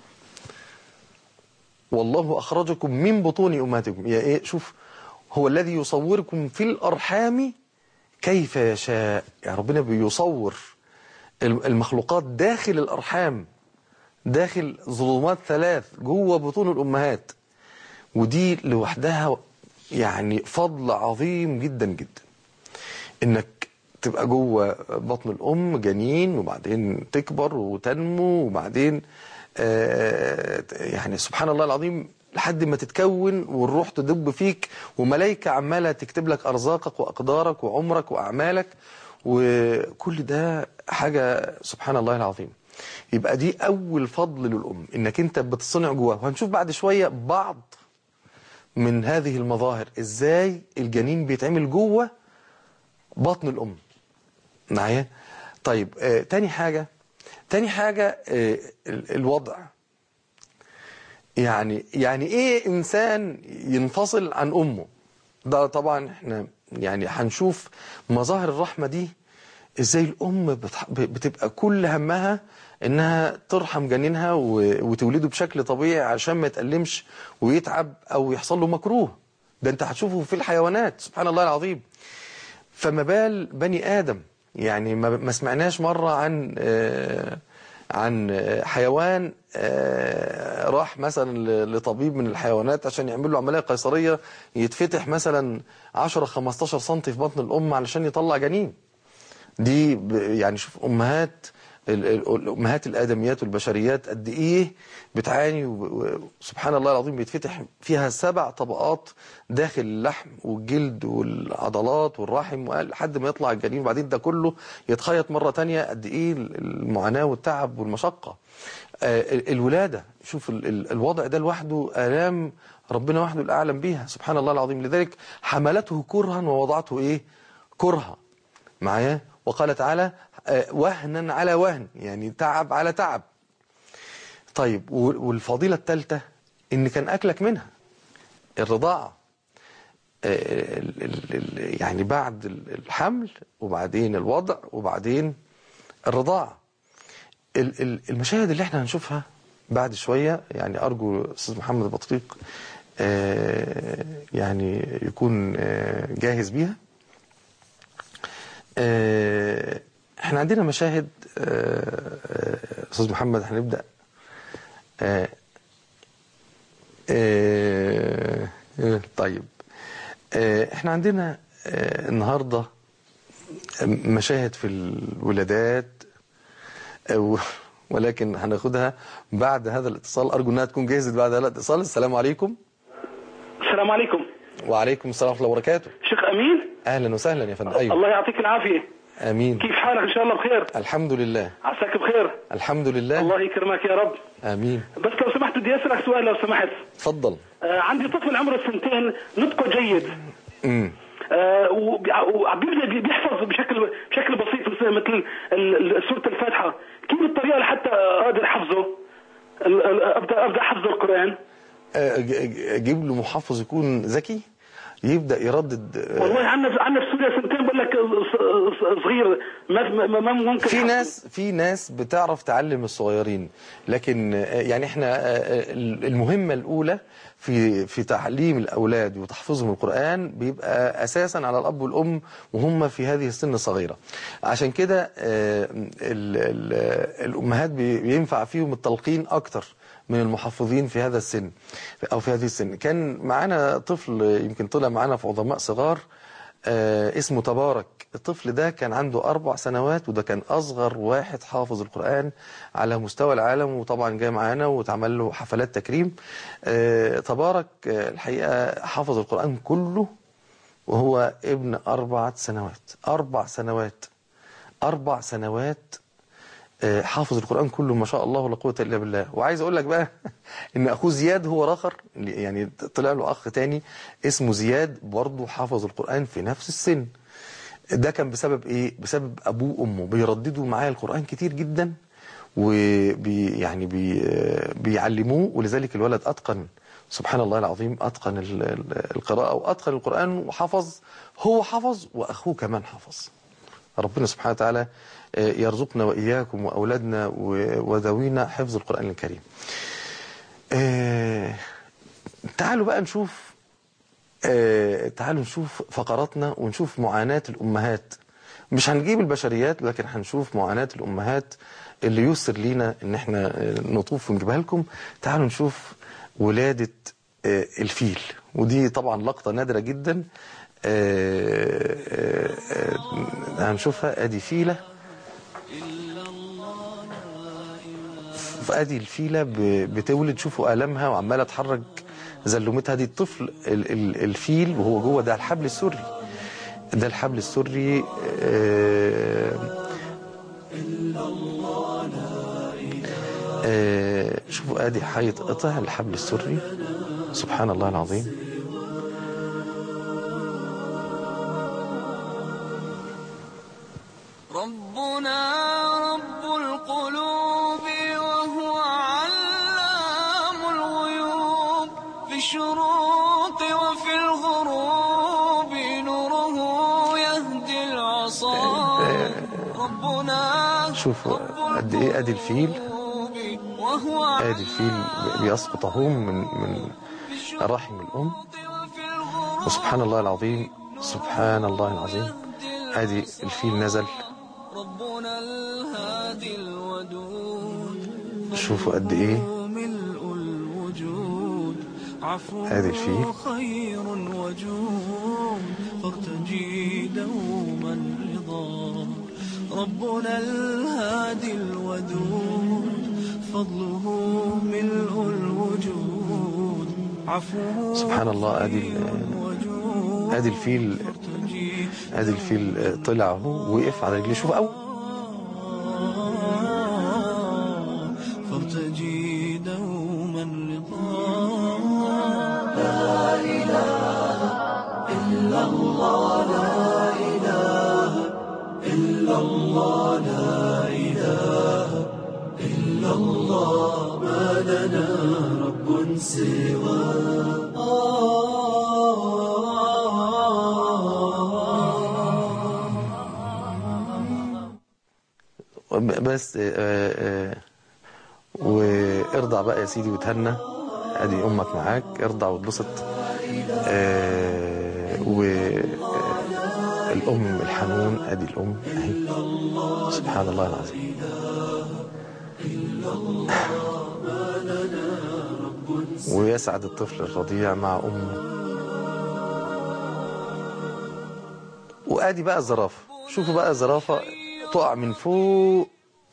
والله أخرجكم من بطون أمهاتكم يا إيه شوف هو الذي يصوركم في الأرحام كيف يشاء يعني ربنا بيصور المخلوقات داخل الأرحام داخل ظلمات ثلاث جوه بطون الأمهات ودي لوحدها يعني فضل عظيم جدا جدا انك تبقى جوه بطن الام جنين وبعدين تكبر وتنمو وبعدين آه، يعني سبحان الله العظيم لحد ما تتكون والروح تدب فيك وملائكة عمالة تكتب لك أرزاقك وأقدارك وعمرك وأعمالك وكل ده حاجة سبحان الله العظيم يبقى دي أول فضل للأم إنك أنت بتصنع جواه وهنشوف بعد شوية بعض من هذه المظاهر ازاي الجنين بيتعمل جوه بطن الام معايا طيب آه تاني حاجة تاني حاجة آه ال- الوضع يعني يعني ايه انسان ينفصل عن امه ده طبعا احنا يعني هنشوف مظاهر الرحمة دي ازاي الام بتح- بتبقى كل همها انها ترحم جنينها و- وتولده بشكل طبيعي عشان ما يتألمش ويتعب او يحصل له مكروه ده انت هتشوفه في الحيوانات سبحان الله العظيم فما بال بني ادم يعني ما ما سمعناش مرة عن آه، عن آه، حيوان آه، راح مثلا ل- لطبيب من الحيوانات عشان يعمل له عمليه قيصريه يتفتح مثلا 10 15 سم في بطن الام علشان يطلع جنين دي ب- يعني شوف امهات ال- ال- الامهات الادميات والبشريات قد ايه بتعاني و- وسبحان الله العظيم بيتفتح فيها سبع طبقات داخل اللحم والجلد والعضلات والرحم لحد ما يطلع الجنين وبعدين ده كله يتخيط مره تانية قد ايه المعاناه والتعب والمشقه آه، ال- الولاده شوف ال- ال- الوضع ده لوحده الام ربنا وحده الاعلم بيها سبحان الله العظيم لذلك حملته كرها ووضعته ايه كرها معايا وقال تعالى آه، وهنا على وهن يعني تعب على تعب طيب و- والفضيلة الثالثة ان كان اكلك منها الرضاعة آه، ال- ال- ال- يعني بعد ال- الحمل وبعدين الوضع وبعدين الرضاعة ال- ال- المشاهد اللي احنا هنشوفها بعد شوية يعني أرجو أستاذ محمد بطريق آه، يعني يكون آه، جاهز بيها آه، احنا عندنا مشاهد آه، آه، أستاذ محمد هنبدأ آه، آه، آه، طيب آه، احنا عندنا آه، النهارده مشاهد في الولادات أو ولكن هناخدها بعد هذا الاتصال أرجو أنها تكون جاهزة بعد هذا الاتصال السلام عليكم السلام عليكم وعليكم السلام ورحمة الله وبركاته شيخ امين أهلا وسهلا يا فندم أيوة الله يعطيك العافيه آمين كيف حالك ان شاء الله بخير الحمد لله عساك بخير الحمد لله الله يكرمك يا رب آمين بس لو سمحت بدي اسالك سؤال لو سمحت تفضل آه عندي طفل عمره سنتين نطقه جيد امم آه وبيبدا بيحفظ بشكل بشكل بسيط مثل مثل ال- ال- سوره الفاتحه كيف الطريقه لحتى اقدر احفظه ال- ال- ابدا ابدا حفظ القران آه، ج- ج- اجيب له محفظ يكون ذكي يبدا يردد آه، والله عنا عنا في سوريا سنتين بقول لك ص- ص- صغير ما ما ما ممكن في يحفظ. ناس في ناس بتعرف تعلم الصغيرين لكن آه، يعني احنا آه، آه، المهمة الأولى في في تعليم الأولاد وتحفيظهم القرآن بيبقى أساسا على الأب والأم وهم في هذه السن الصغيرة عشان كده آه، ال- ال- الأمهات بي- بينفع فيهم التلقين أكتر من المحفظين في هذا السن أو في هذه السن كان معانا طفل يمكن طلع معانا في عظماء صغار آه، اسمه تبارك الطفل ده كان عنده أربع سنوات وده كان أصغر واحد حافظ القرآن على مستوى العالم وطبعا جاء معانا واتعمل له حفلات تكريم آه، تبارك آه، الحقيقة حافظ القرآن كله وهو ابن أربع سنوات أربع سنوات أربع سنوات آه، حافظ القرآن كله ما شاء الله ولا قوة إلا بالله وعايز أقول لك بقى إن أخوه زياد هو راخر يعني طلع له أخ تاني اسمه زياد برضه حافظ القرآن في نفس السن ده كان بسبب إيه؟ بسبب أبوه وأمه بيرددوا معايا القرآن كتير جدا وبي يعني بي آه، بيعلموه ولذلك الولد أتقن سبحان الله العظيم أتقن ال- ال- القراءة وأتقن القرآن وحفظ هو حفظ وأخوه كمان حفظ ربنا سبحانه وتعالى آه، يرزقنا وإياكم وأولادنا و- وذوينا حفظ القرآن الكريم آه، تعالوا بقى نشوف آه، تعالوا نشوف فقراتنا ونشوف معاناة الأمهات مش هنجيب البشريات لكن هنشوف معاناة الأمهات اللي يسر لينا ان احنا آه، نطوف ونجيبها لكم تعالوا نشوف ولادة آه، الفيل ودي طبعا لقطة نادرة جدا آه، آه، آه، هنشوفها ادي فيلة فادي الفيلة ب- بتولد شوفوا آلامها وعمالة تحرك زلومتها دي الطفل ال- ال- الفيل وهو جوه ده الحبل السري ده الحبل السري آه، آه، شوفوا ادي هيتقطع الحبل السري سبحان الله العظيم ربنا رب القلوب وهو علام الغيوب في الشروق وفي الغروب نوره يهدي العصا ربنا شوفوا قد ايه ادي الفيل وهو ادي الفيل بيسقط اهو من من رحم الام وسبحان الله العظيم سبحان الله العظيم ادي الفيل نزل ربنا الهادي الودود شوفوا قد ايه ملء الوجود ادي الفيل عفوه خير وجود فارتجي دوما رضا ربنا الهادي الودود فضله ملء الوجود عفوه سبحان الله ادي ال- ادي الفيل ادي الفيل طلع اهو وقف على رجليه شوف اول فارتجي دوما رضا لا إله إلا الله لا إله إلا الله لا إله إلا الله ما لنا رب سواه بس آه، آه، وارضع بقى يا سيدي وتهنى ادي امك معاك ارضع واتبسط آه، و آه، الام الحنون ادي الام اهي سبحان الله العظيم ويسعد الطفل الرضيع مع امه وادي بقى الزرافه شوفوا بقى الزرافه تقع من فوق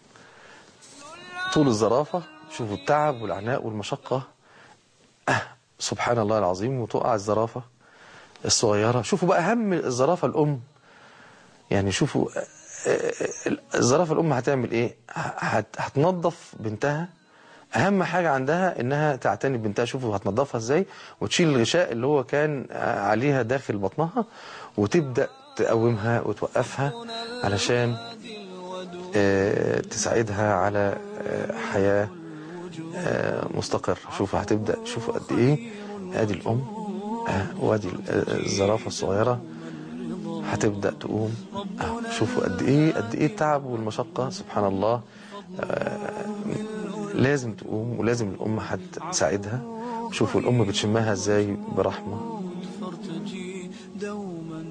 طول الزرافه شوفوا التعب والعناء والمشقه آه سبحان الله العظيم وتقع الزرافه الصغيره شوفوا بقى هم الزرافه الام يعني شوفوا آه، آه، الزرافه الام هتعمل ايه هت- هتنظف بنتها اهم حاجه عندها انها تعتني ببنتها شوفوا هتنظفها ازاي وتشيل الغشاء اللي هو كان آه، عليها داخل بطنها وتبدا تقومها وتوقفها علشان آه، تساعدها على آه، حياه آه، مستقر شوفوا هتبدا شوفوا قد ايه ادي الام آه، وادي ال- آه، الزرافه الصغيره هتبدا تقوم آه، شوفوا قد ايه قد ايه التعب والمشقه سبحان الله آه، لازم تقوم ولازم الام هتساعدها شوفوا الام بتشمها ازاي برحمه فارتجي دوما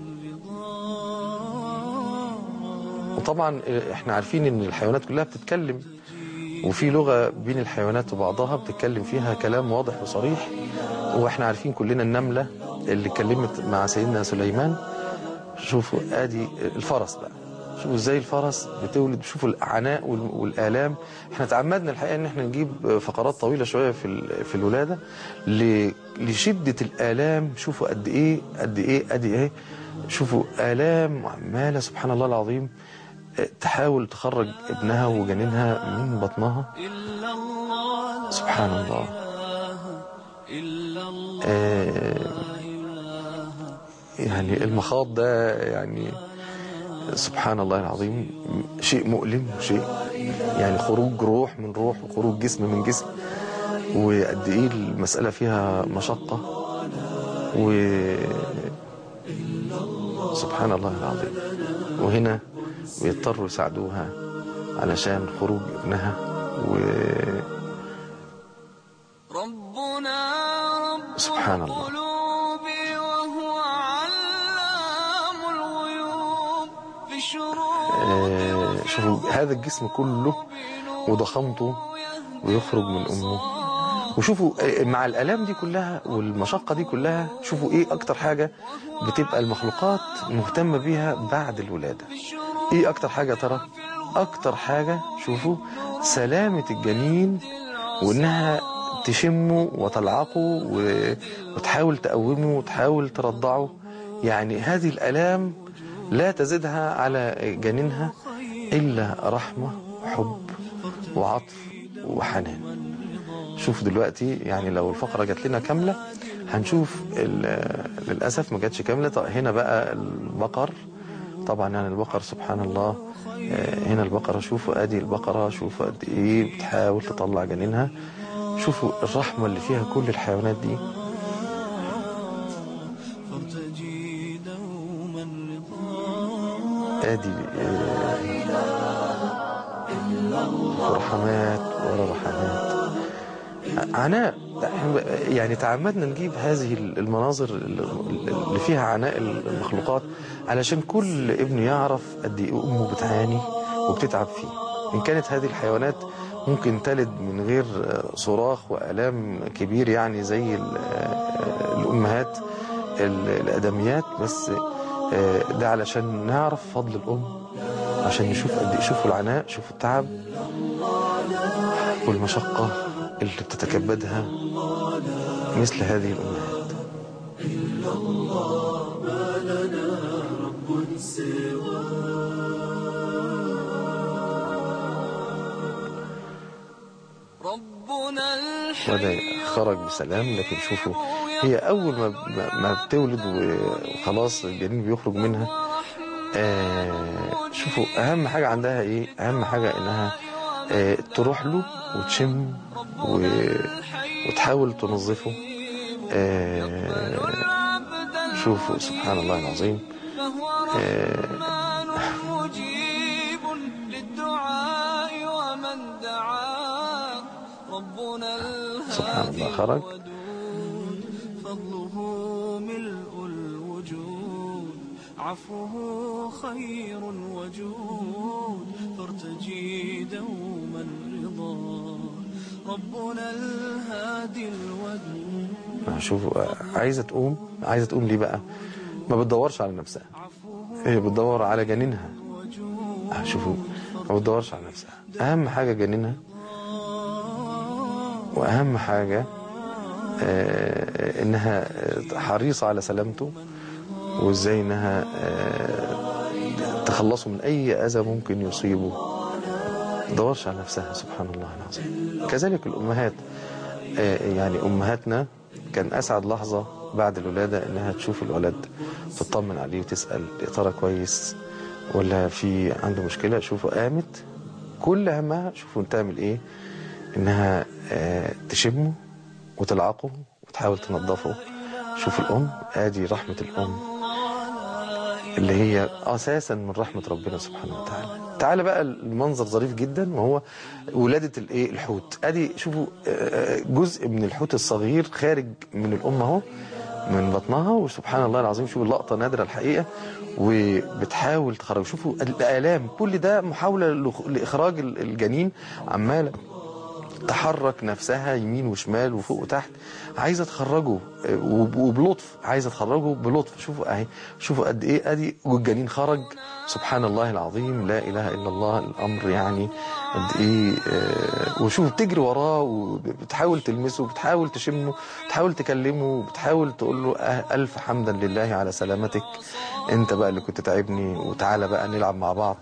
رضا وطبعا احنا عارفين ان الحيوانات كلها بتتكلم وفي لغة بين الحيوانات وبعضها بتتكلم فيها كلام واضح وصريح واحنا عارفين كلنا النملة اللي اتكلمت مع سيدنا سليمان شوفوا ادي الفرس بقى شوفوا ازاي الفرس بتولد شوفوا العناء وال- والالام احنا تعمدنا الحقيقه ان احنا نجيب فقرات طويله شويه في ال- في الولاده ل- لشده الالام شوفوا قد ايه قد ايه قد ايه شوفوا الام وعماله سبحان الله العظيم اه، تحاول تخرج ابنها وجنينها من بطنها سبحان الله اه، يعني المخاض ده يعني سبحان الله العظيم شيء مؤلم شيء يعني خروج روح من روح وخروج جسم من جسم وقد ايه المسألة فيها مشقة و سبحان الله العظيم وهنا بيضطروا يساعدوها علشان خروج ابنها و ربنا رب سبحان الله القلوب وهو علام الغيوب في الشروق آه، شوفوا هذا الجسم كله وضخامته ويخرج من امه وشوفوا آه، مع الالام دي كلها والمشقه دي كلها شوفوا ايه اكتر حاجه بتبقى المخلوقات مهتمه بيها بعد الولاده ايه اكتر حاجه يا ترى اكتر حاجه شوفوا سلامه الجنين وانها تشمه وتلعقه و- وتحاول تقومه وتحاول ترضعه يعني هذه الالام لا تزيدها على جنينها الا رحمه وحب وعطف وحنان شوف دلوقتي يعني لو الفقرة جات لنا كاملة هنشوف ال- للأسف ما جاتش كاملة طب هنا بقى البقر طبعا يعني البقر سبحان الله آه، هنا البقرة شوفوا ادي البقرة شوفوا قد ايه بتحاول تطلع جنينها شوفوا الرحمة اللي فيها كل الحيوانات دي فارتجي دوما رضا ادي آه، رحمات ورا رحمات عناء إحنا يعني تعمدنا نجيب هذه المناظر اللي فيها عناء المخلوقات علشان كل ابن يعرف قد ايه امه بتعاني وبتتعب فيه ان كانت هذه الحيوانات ممكن تلد من غير آه، صراخ والام كبير يعني زي ال- آه، الامهات ال- الادميات بس آه، ده علشان نعرف فضل الام عشان نشوف قد ايه شوفوا العناء شوفوا التعب والمشقه اللي بتتكبدها مثل هذه الامهات ربنا وده الحي خرج بسلام لكن شوفوا هي اول ما ما- ما بتولد وخلاص الجنين بيخرج منها آه شوفوا اهم حاجه عندها ايه اهم حاجه انها آه تروح له وتشم و... وتحاول تنظفه آه شوفوا سبحان الله العظيم فهو آه رحمن مجيب للدعاء ومن دعا ربنا سبحان الهادي الله خرج الودود فضله ملء الوجود عفوه خير وجود فارتجي دوما رضا ربنا الهادي الودود شوفوا آه، عايزه تقوم عايزه تقوم ليه بقى ما بتدورش على نفسها هي بتدور على جنينها آه، شوفوا ما بتدورش على نفسها اهم حاجه جنينها واهم حاجه آه، انها آه، حريصه على سلامته وازاي انها آه، تخلصه من اي اذى ممكن يصيبه ما تدورش على نفسها سبحان الله العظيم كذلك الامهات آه، يعني امهاتنا كان اسعد لحظه بعد الولاده انها تشوف الولد تطمن عليه وتسال يا ترى كويس ولا في عنده مشكله شوفوا قامت كل همها شوفوا تعمل ايه انها آه، تشمه وتلعقه وتحاول تنظفه شوف الام ادي رحمه الام اللي هي اساسا من رحمه ربنا سبحانه وتعالى تعالى بقى المنظر ظريف جدا وهو ولاده الايه الحوت ادي شوفوا آه، جزء من الحوت الصغير خارج من الام اهو من بطنها وسبحان الله العظيم شوفوا اللقطه نادره الحقيقه وبتحاول تخرج شوفوا الالام كل ده محاوله لخ- لاخراج ال- الجنين عماله تحرك نفسها يمين وشمال وفوق وتحت عايزه تخرجه آه، وب- وبلطف عايزه تخرجه بلطف شوفوا اهي شوفوا قد ايه ادي والجنين خرج سبحان الله العظيم لا اله الا الله الامر يعني قد ايه آه، وشوف بتجري وراه وبتحاول تلمسه بتحاول تشمه بتحاول تكلمه بتحاول تقول له آه، الف حمدا لله على سلامتك انت بقى اللي كنت تعبني وتعالى بقى نلعب مع بعض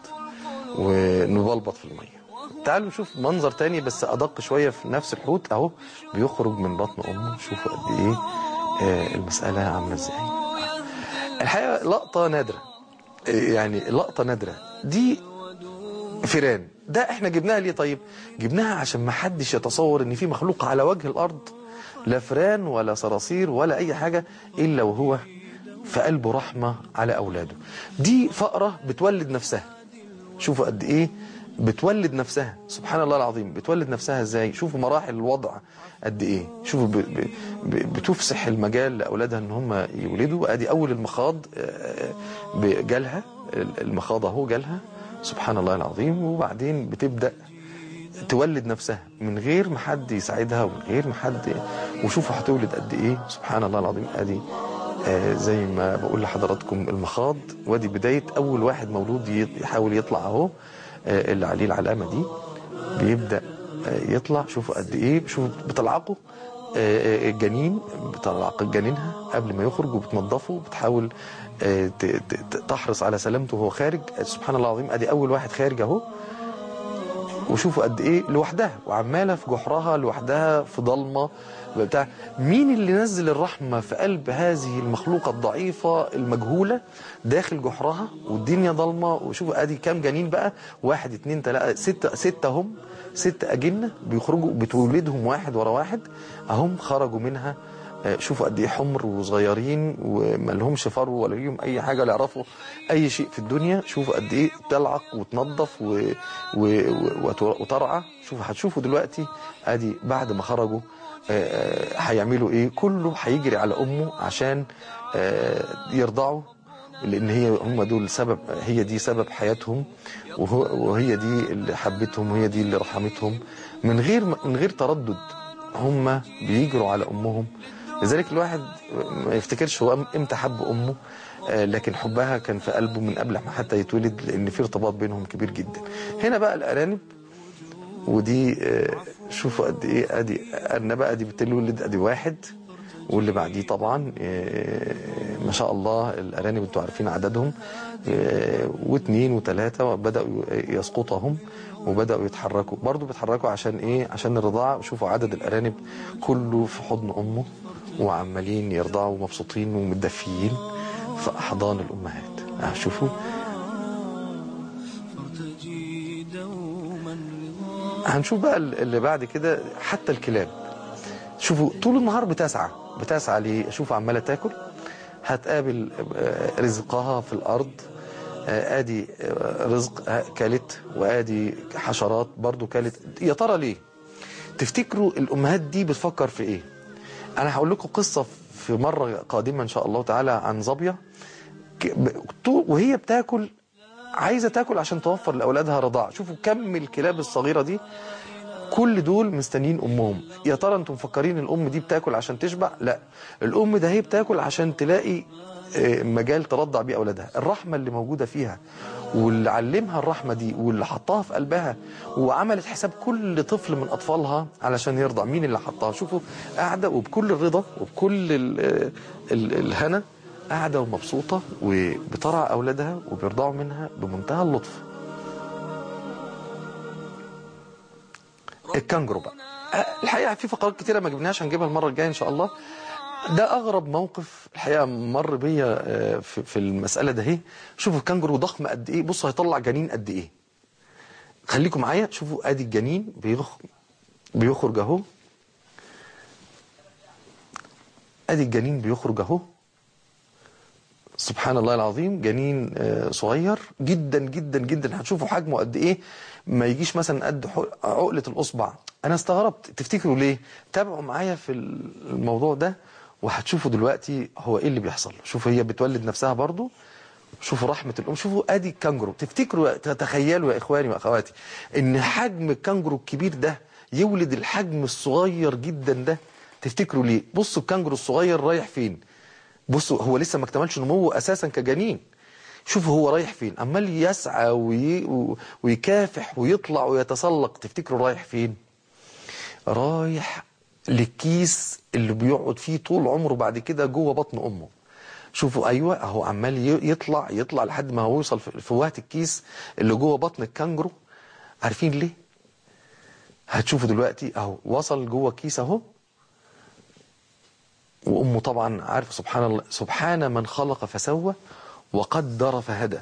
ونبلبط في الميه تعالوا نشوف منظر تاني بس ادق شويه في نفس الحوت اهو بيخرج من بطن امه شوفوا قد ايه آه، المساله عامله ازاي الحقيقه لقطه نادره آه، يعني لقطه نادره دي فيران ده احنا جبناها ليه طيب جبناها عشان ما حدش يتصور ان في مخلوق على وجه الارض لا فيران ولا صراصير ولا اي حاجه الا وهو في قلبه رحمه على اولاده دي فأره بتولد نفسها شوفوا قد ايه بتولد نفسها سبحان الله العظيم بتولد نفسها ازاي شوفوا مراحل الوضع قد ايه شوفوا ب... ب... ب... بتفسح المجال لاولادها ان هم يولدوا ادي اول المخاض آه، ب- جالها المخاض اهو جالها سبحان الله العظيم وبعدين بتبدا تولد نفسها من غير ما حد يساعدها ومن غير ما حد وشوفوا هتولد قد ايه سبحان الله العظيم ادي آه زي ما بقول لحضراتكم المخاض وادي بدايه اول واحد مولود ي- يحاول يطلع اهو آه اللي عليه العلامه دي بيبدا آه يطلع شوفوا قد ايه شوفوا بتلعقه آه، آه، الجنين بتلعق جنينها قبل ما يخرج وبتنظفه وبتحاول آه، ت- ت- تحرص على سلامته وهو خارج آه، سبحان الله العظيم ادي اول واحد خارج اهو وشوفوا قد ايه لوحدها وعماله في جحرها لوحدها في ضلمه بتاع مين اللي نزل الرحمه في قلب هذه المخلوقه الضعيفه المجهوله داخل جحرها والدنيا ضلمه وشوفوا ادي كام جنين بقى واحد اتنين تلاته سته سته هم ست اجنه بيخرجوا بتولدهم واحد ورا واحد اهم خرجوا منها آه، شوفوا قد ايه حمر وصغيرين وما لهمش فرو ولا ليهم اي حاجه لا يعرفوا اي شيء في الدنيا شوفوا قد ايه تلعق وتنظف و... و... و... وترعى شوفوا هتشوفوا دلوقتي ادي بعد ما خرجوا آه، آه، هيعملوا ايه كله هيجري على امه عشان آه، يرضعوا لان هي هم دول سبب هي دي سبب حياتهم وهو وهي دي اللي حبتهم وهي دي اللي رحمتهم من غير من غير تردد هم بيجروا على امهم لذلك الواحد ما يفتكرش هو امتى حب امه آه، لكن حبها كان في قلبه من قبل ما حتى يتولد لان في ارتباط بينهم كبير جدا هنا بقى الارانب ودي آه، شوفوا قد ايه ادي ارنبه ادي بتولد ادي واحد واللي بعديه طبعا آه، ما شاء الله الارانب انتوا عارفين عددهم آه، واثنين وثلاثه بداوا يسقطهم وبداوا يتحركوا برضو بيتحركوا عشان ايه عشان الرضاعه شوفوا عدد الارانب كله في حضن امه وعمالين يرضعوا مبسوطين ومتدفيين في احضان الامهات آه، شوفوا فارتجي دوما رضا هنشوف بقى اللي بعد كده حتى الكلاب شوفوا طول النهار بتسعى بتسعى ليه شوفوا عماله تاكل هتقابل آه، رزقها في الارض آه، ادي آه، رزق آه، كلت وادي حشرات برضو كلت يا ترى ليه تفتكروا الامهات دي بتفكر في ايه انا هقول لكم قصه في مره قادمه ان شاء الله تعالى عن ظبيه ك- ب- طول- وهي بتاكل عايزه تاكل عشان توفر لاولادها رضاعه شوفوا كم الكلاب الصغيره دي كل دول مستنيين امهم يا ترى انتم مفكرين الام دي بتاكل عشان تشبع لا الام ده هي بتاكل عشان تلاقي آه، مجال ترضع بيه اولادها الرحمه اللي موجوده فيها واللي علمها الرحمه دي واللي حطها في قلبها وعملت حساب كل طفل من اطفالها علشان يرضع مين اللي حطها شوفوا قاعده وبكل الرضا وبكل ال ال الهنا قاعده ومبسوطه وبترعى اولادها وبيرضعوا منها بمنتهى اللطف الكانجرو بقى أه، الحقيقه في فقرات كتيره ما جبناهاش هنجيبها المره الجايه ان شاء الله ده اغرب موقف الحقيقه مر بيا آه، في في المساله ده اهي شوفوا الكانجرو ضخم قد ايه بصوا هيطلع جنين قد ايه خليكم معايا شوفوا ادي الجنين بيخ... بيخرج اهو ادي الجنين بيخرج اهو سبحان الله العظيم جنين آه، صغير جدا جدا جدا هتشوفوا حجمه قد ايه ما يجيش مثلا قد ح- عقلة الاصبع انا استغربت تفتكروا ليه تابعوا معايا في الموضوع ده وهتشوفوا دلوقتي هو ايه اللي بيحصل شوفوا هي بتولد نفسها برضو شوفوا رحمة الأم شوفوا أدي الكانجرو تفتكروا تتخيلوا يا إخواني وأخواتي إن حجم الكانجرو الكبير ده يولد الحجم الصغير جدا ده تفتكروا ليه بصوا الكانجرو الصغير رايح فين بصوا هو لسه ما اكتملش نموه أساسا كجنين شوفوا هو رايح فين عمال يسعى وي... ويكافح ويطلع ويتسلق تفتكروا رايح فين رايح للكيس اللي بيقعد فيه طول عمره بعد كده جوه بطن امه شوفوا ايوه اهو عمال ي- يطلع يطلع لحد ما هو يوصل في في وقت الكيس اللي جوه بطن الكانجرو عارفين ليه هتشوفوا دلوقتي اهو وصل جوه الكيس اهو وامه طبعا عارفه سبحان الله سبحان من خلق فسوى وقدر فهدى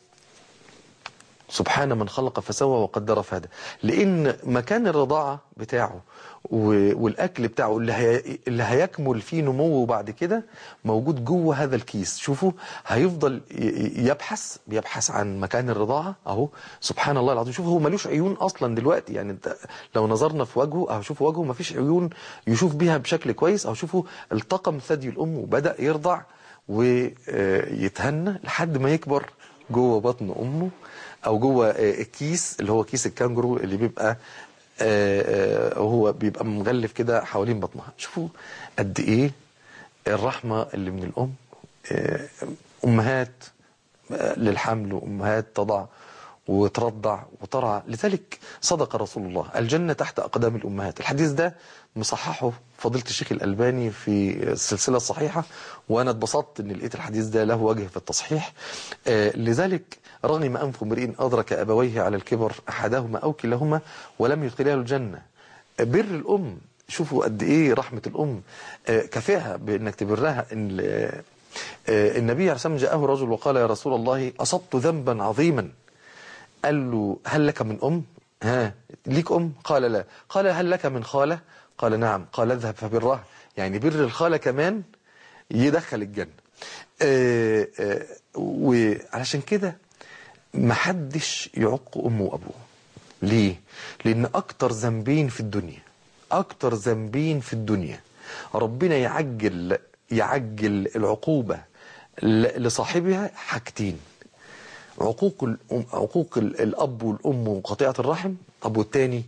سبحان من خلق فسوى وقدر فهدى لان مكان الرضاعه بتاعه و- والاكل بتاعه اللي هي اللي هيكمل فيه نموه بعد كده موجود جوه هذا الكيس شوفوا هيفضل ي- ي- يبحث بيبحث عن مكان الرضاعه اهو سبحان الله العظيم شوفوا هو ملوش عيون اصلا دلوقتي يعني انت لو نظرنا في وجهه اهو شوفوا وجهه مفيش عيون يشوف بيها بشكل كويس اهو شوفوا التقم ثدي الام وبدا يرضع ويتهنى لحد ما يكبر جوه بطن امه او جوه آه، الكيس اللي هو كيس الكانجرو اللي بيبقى آه، آه، هو بيبقى مغلف كده حوالين بطنها شوفوا قد ايه الرحمه اللي من الام آه، امهات آه، للحمل وامهات تضع وترضع وترعى لذلك صدق رسول الله الجنة تحت أقدام الأمهات الحديث ده مصححه فضيلة الشيخ الألباني في السلسلة الصحيحة وأنا اتبسطت أن لقيت الحديث ده له وجه في التصحيح آه، لذلك رغم أنف امرئ أدرك أبويه على الكبر أحدهما أو كلاهما ولم يدخلاه الجنة بر الأم شوفوا قد إيه رحمة الأم آه، كفاها بأنك تبرها إن آه، آه، النبي عليه الصلاة والسلام جاءه رجل وقال يا رسول الله أصبت ذنبا عظيما قال له هل لك من أم ها ليك أم قال لا قال هل لك من خالة قال نعم قال اذهب فبرها يعني بر الخالة كمان يدخل الجنة آه، آه، وعلشان كده محدش يعق أمه وأبوه ليه لأن أكتر ذنبين في الدنيا أكتر ذنبين في الدنيا ربنا يعجل يعجل العقوبة ل- لصاحبها حاجتين عقوق الأم عقوق ال- الأب والأم وقطيعة الرحم طب والتاني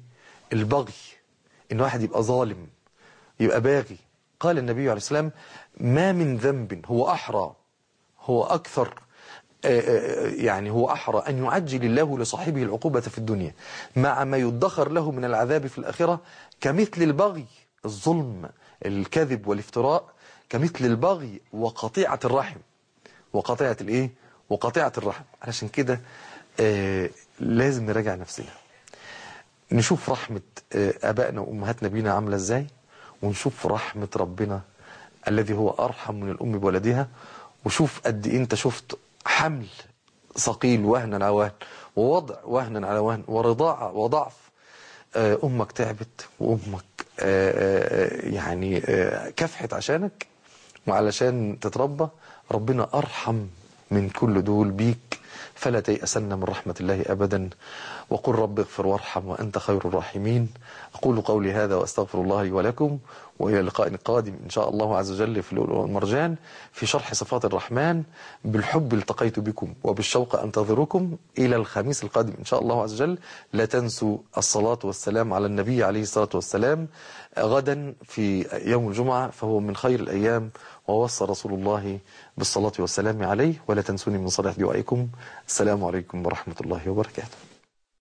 البغي ان واحد يبقى ظالم يبقى باغي قال النبي عليه السلام ما من ذنب هو أحرى هو أكثر آه، آه، يعني هو أحرى أن يعجل الله لصاحبه العقوبة في الدنيا مع ما يدخر له من العذاب في الآخرة كمثل البغي الظلم الكذب والافتراء كمثل البغي وقطيعة الرحم وقطيعة الايه وقطيعة الرحم علشان كده آه لازم نراجع نفسنا نشوف رحمة آه أبائنا وأمهاتنا بينا عاملة إزاي ونشوف رحمة ربنا الذي هو أرحم من الأم بولدها وشوف قد إيه أنت شفت حمل ثقيل وهنا على وهن ووضع وهنا على وهن ورضاعة وضعف آه، أمك تعبت وأمك آه، آه، يعني آه، كافحت عشانك وعلشان تتربى ربنا أرحم من كل دول بيك فلا تيأسن من رحمة الله أبدا وقل رب اغفر وارحم وأنت خير الراحمين أقول قولي هذا وأستغفر الله لي ولكم وإلى لقاء قادم إن شاء الله عز وجل في اللؤلؤ والمرجان في شرح صفات الرحمن بالحب التقيت بكم وبالشوق أنتظركم إلى الخميس القادم إن شاء الله عز وجل لا تنسوا الصلاة والسلام على النبي عليه الصلاة والسلام غدا في يوم الجمعة فهو من خير الأيام ووصى رسول الله بالصلاة والسلام عليه ولا تنسوني من صلاة دعائكم السلام عليكم ورحمة الله وبركاته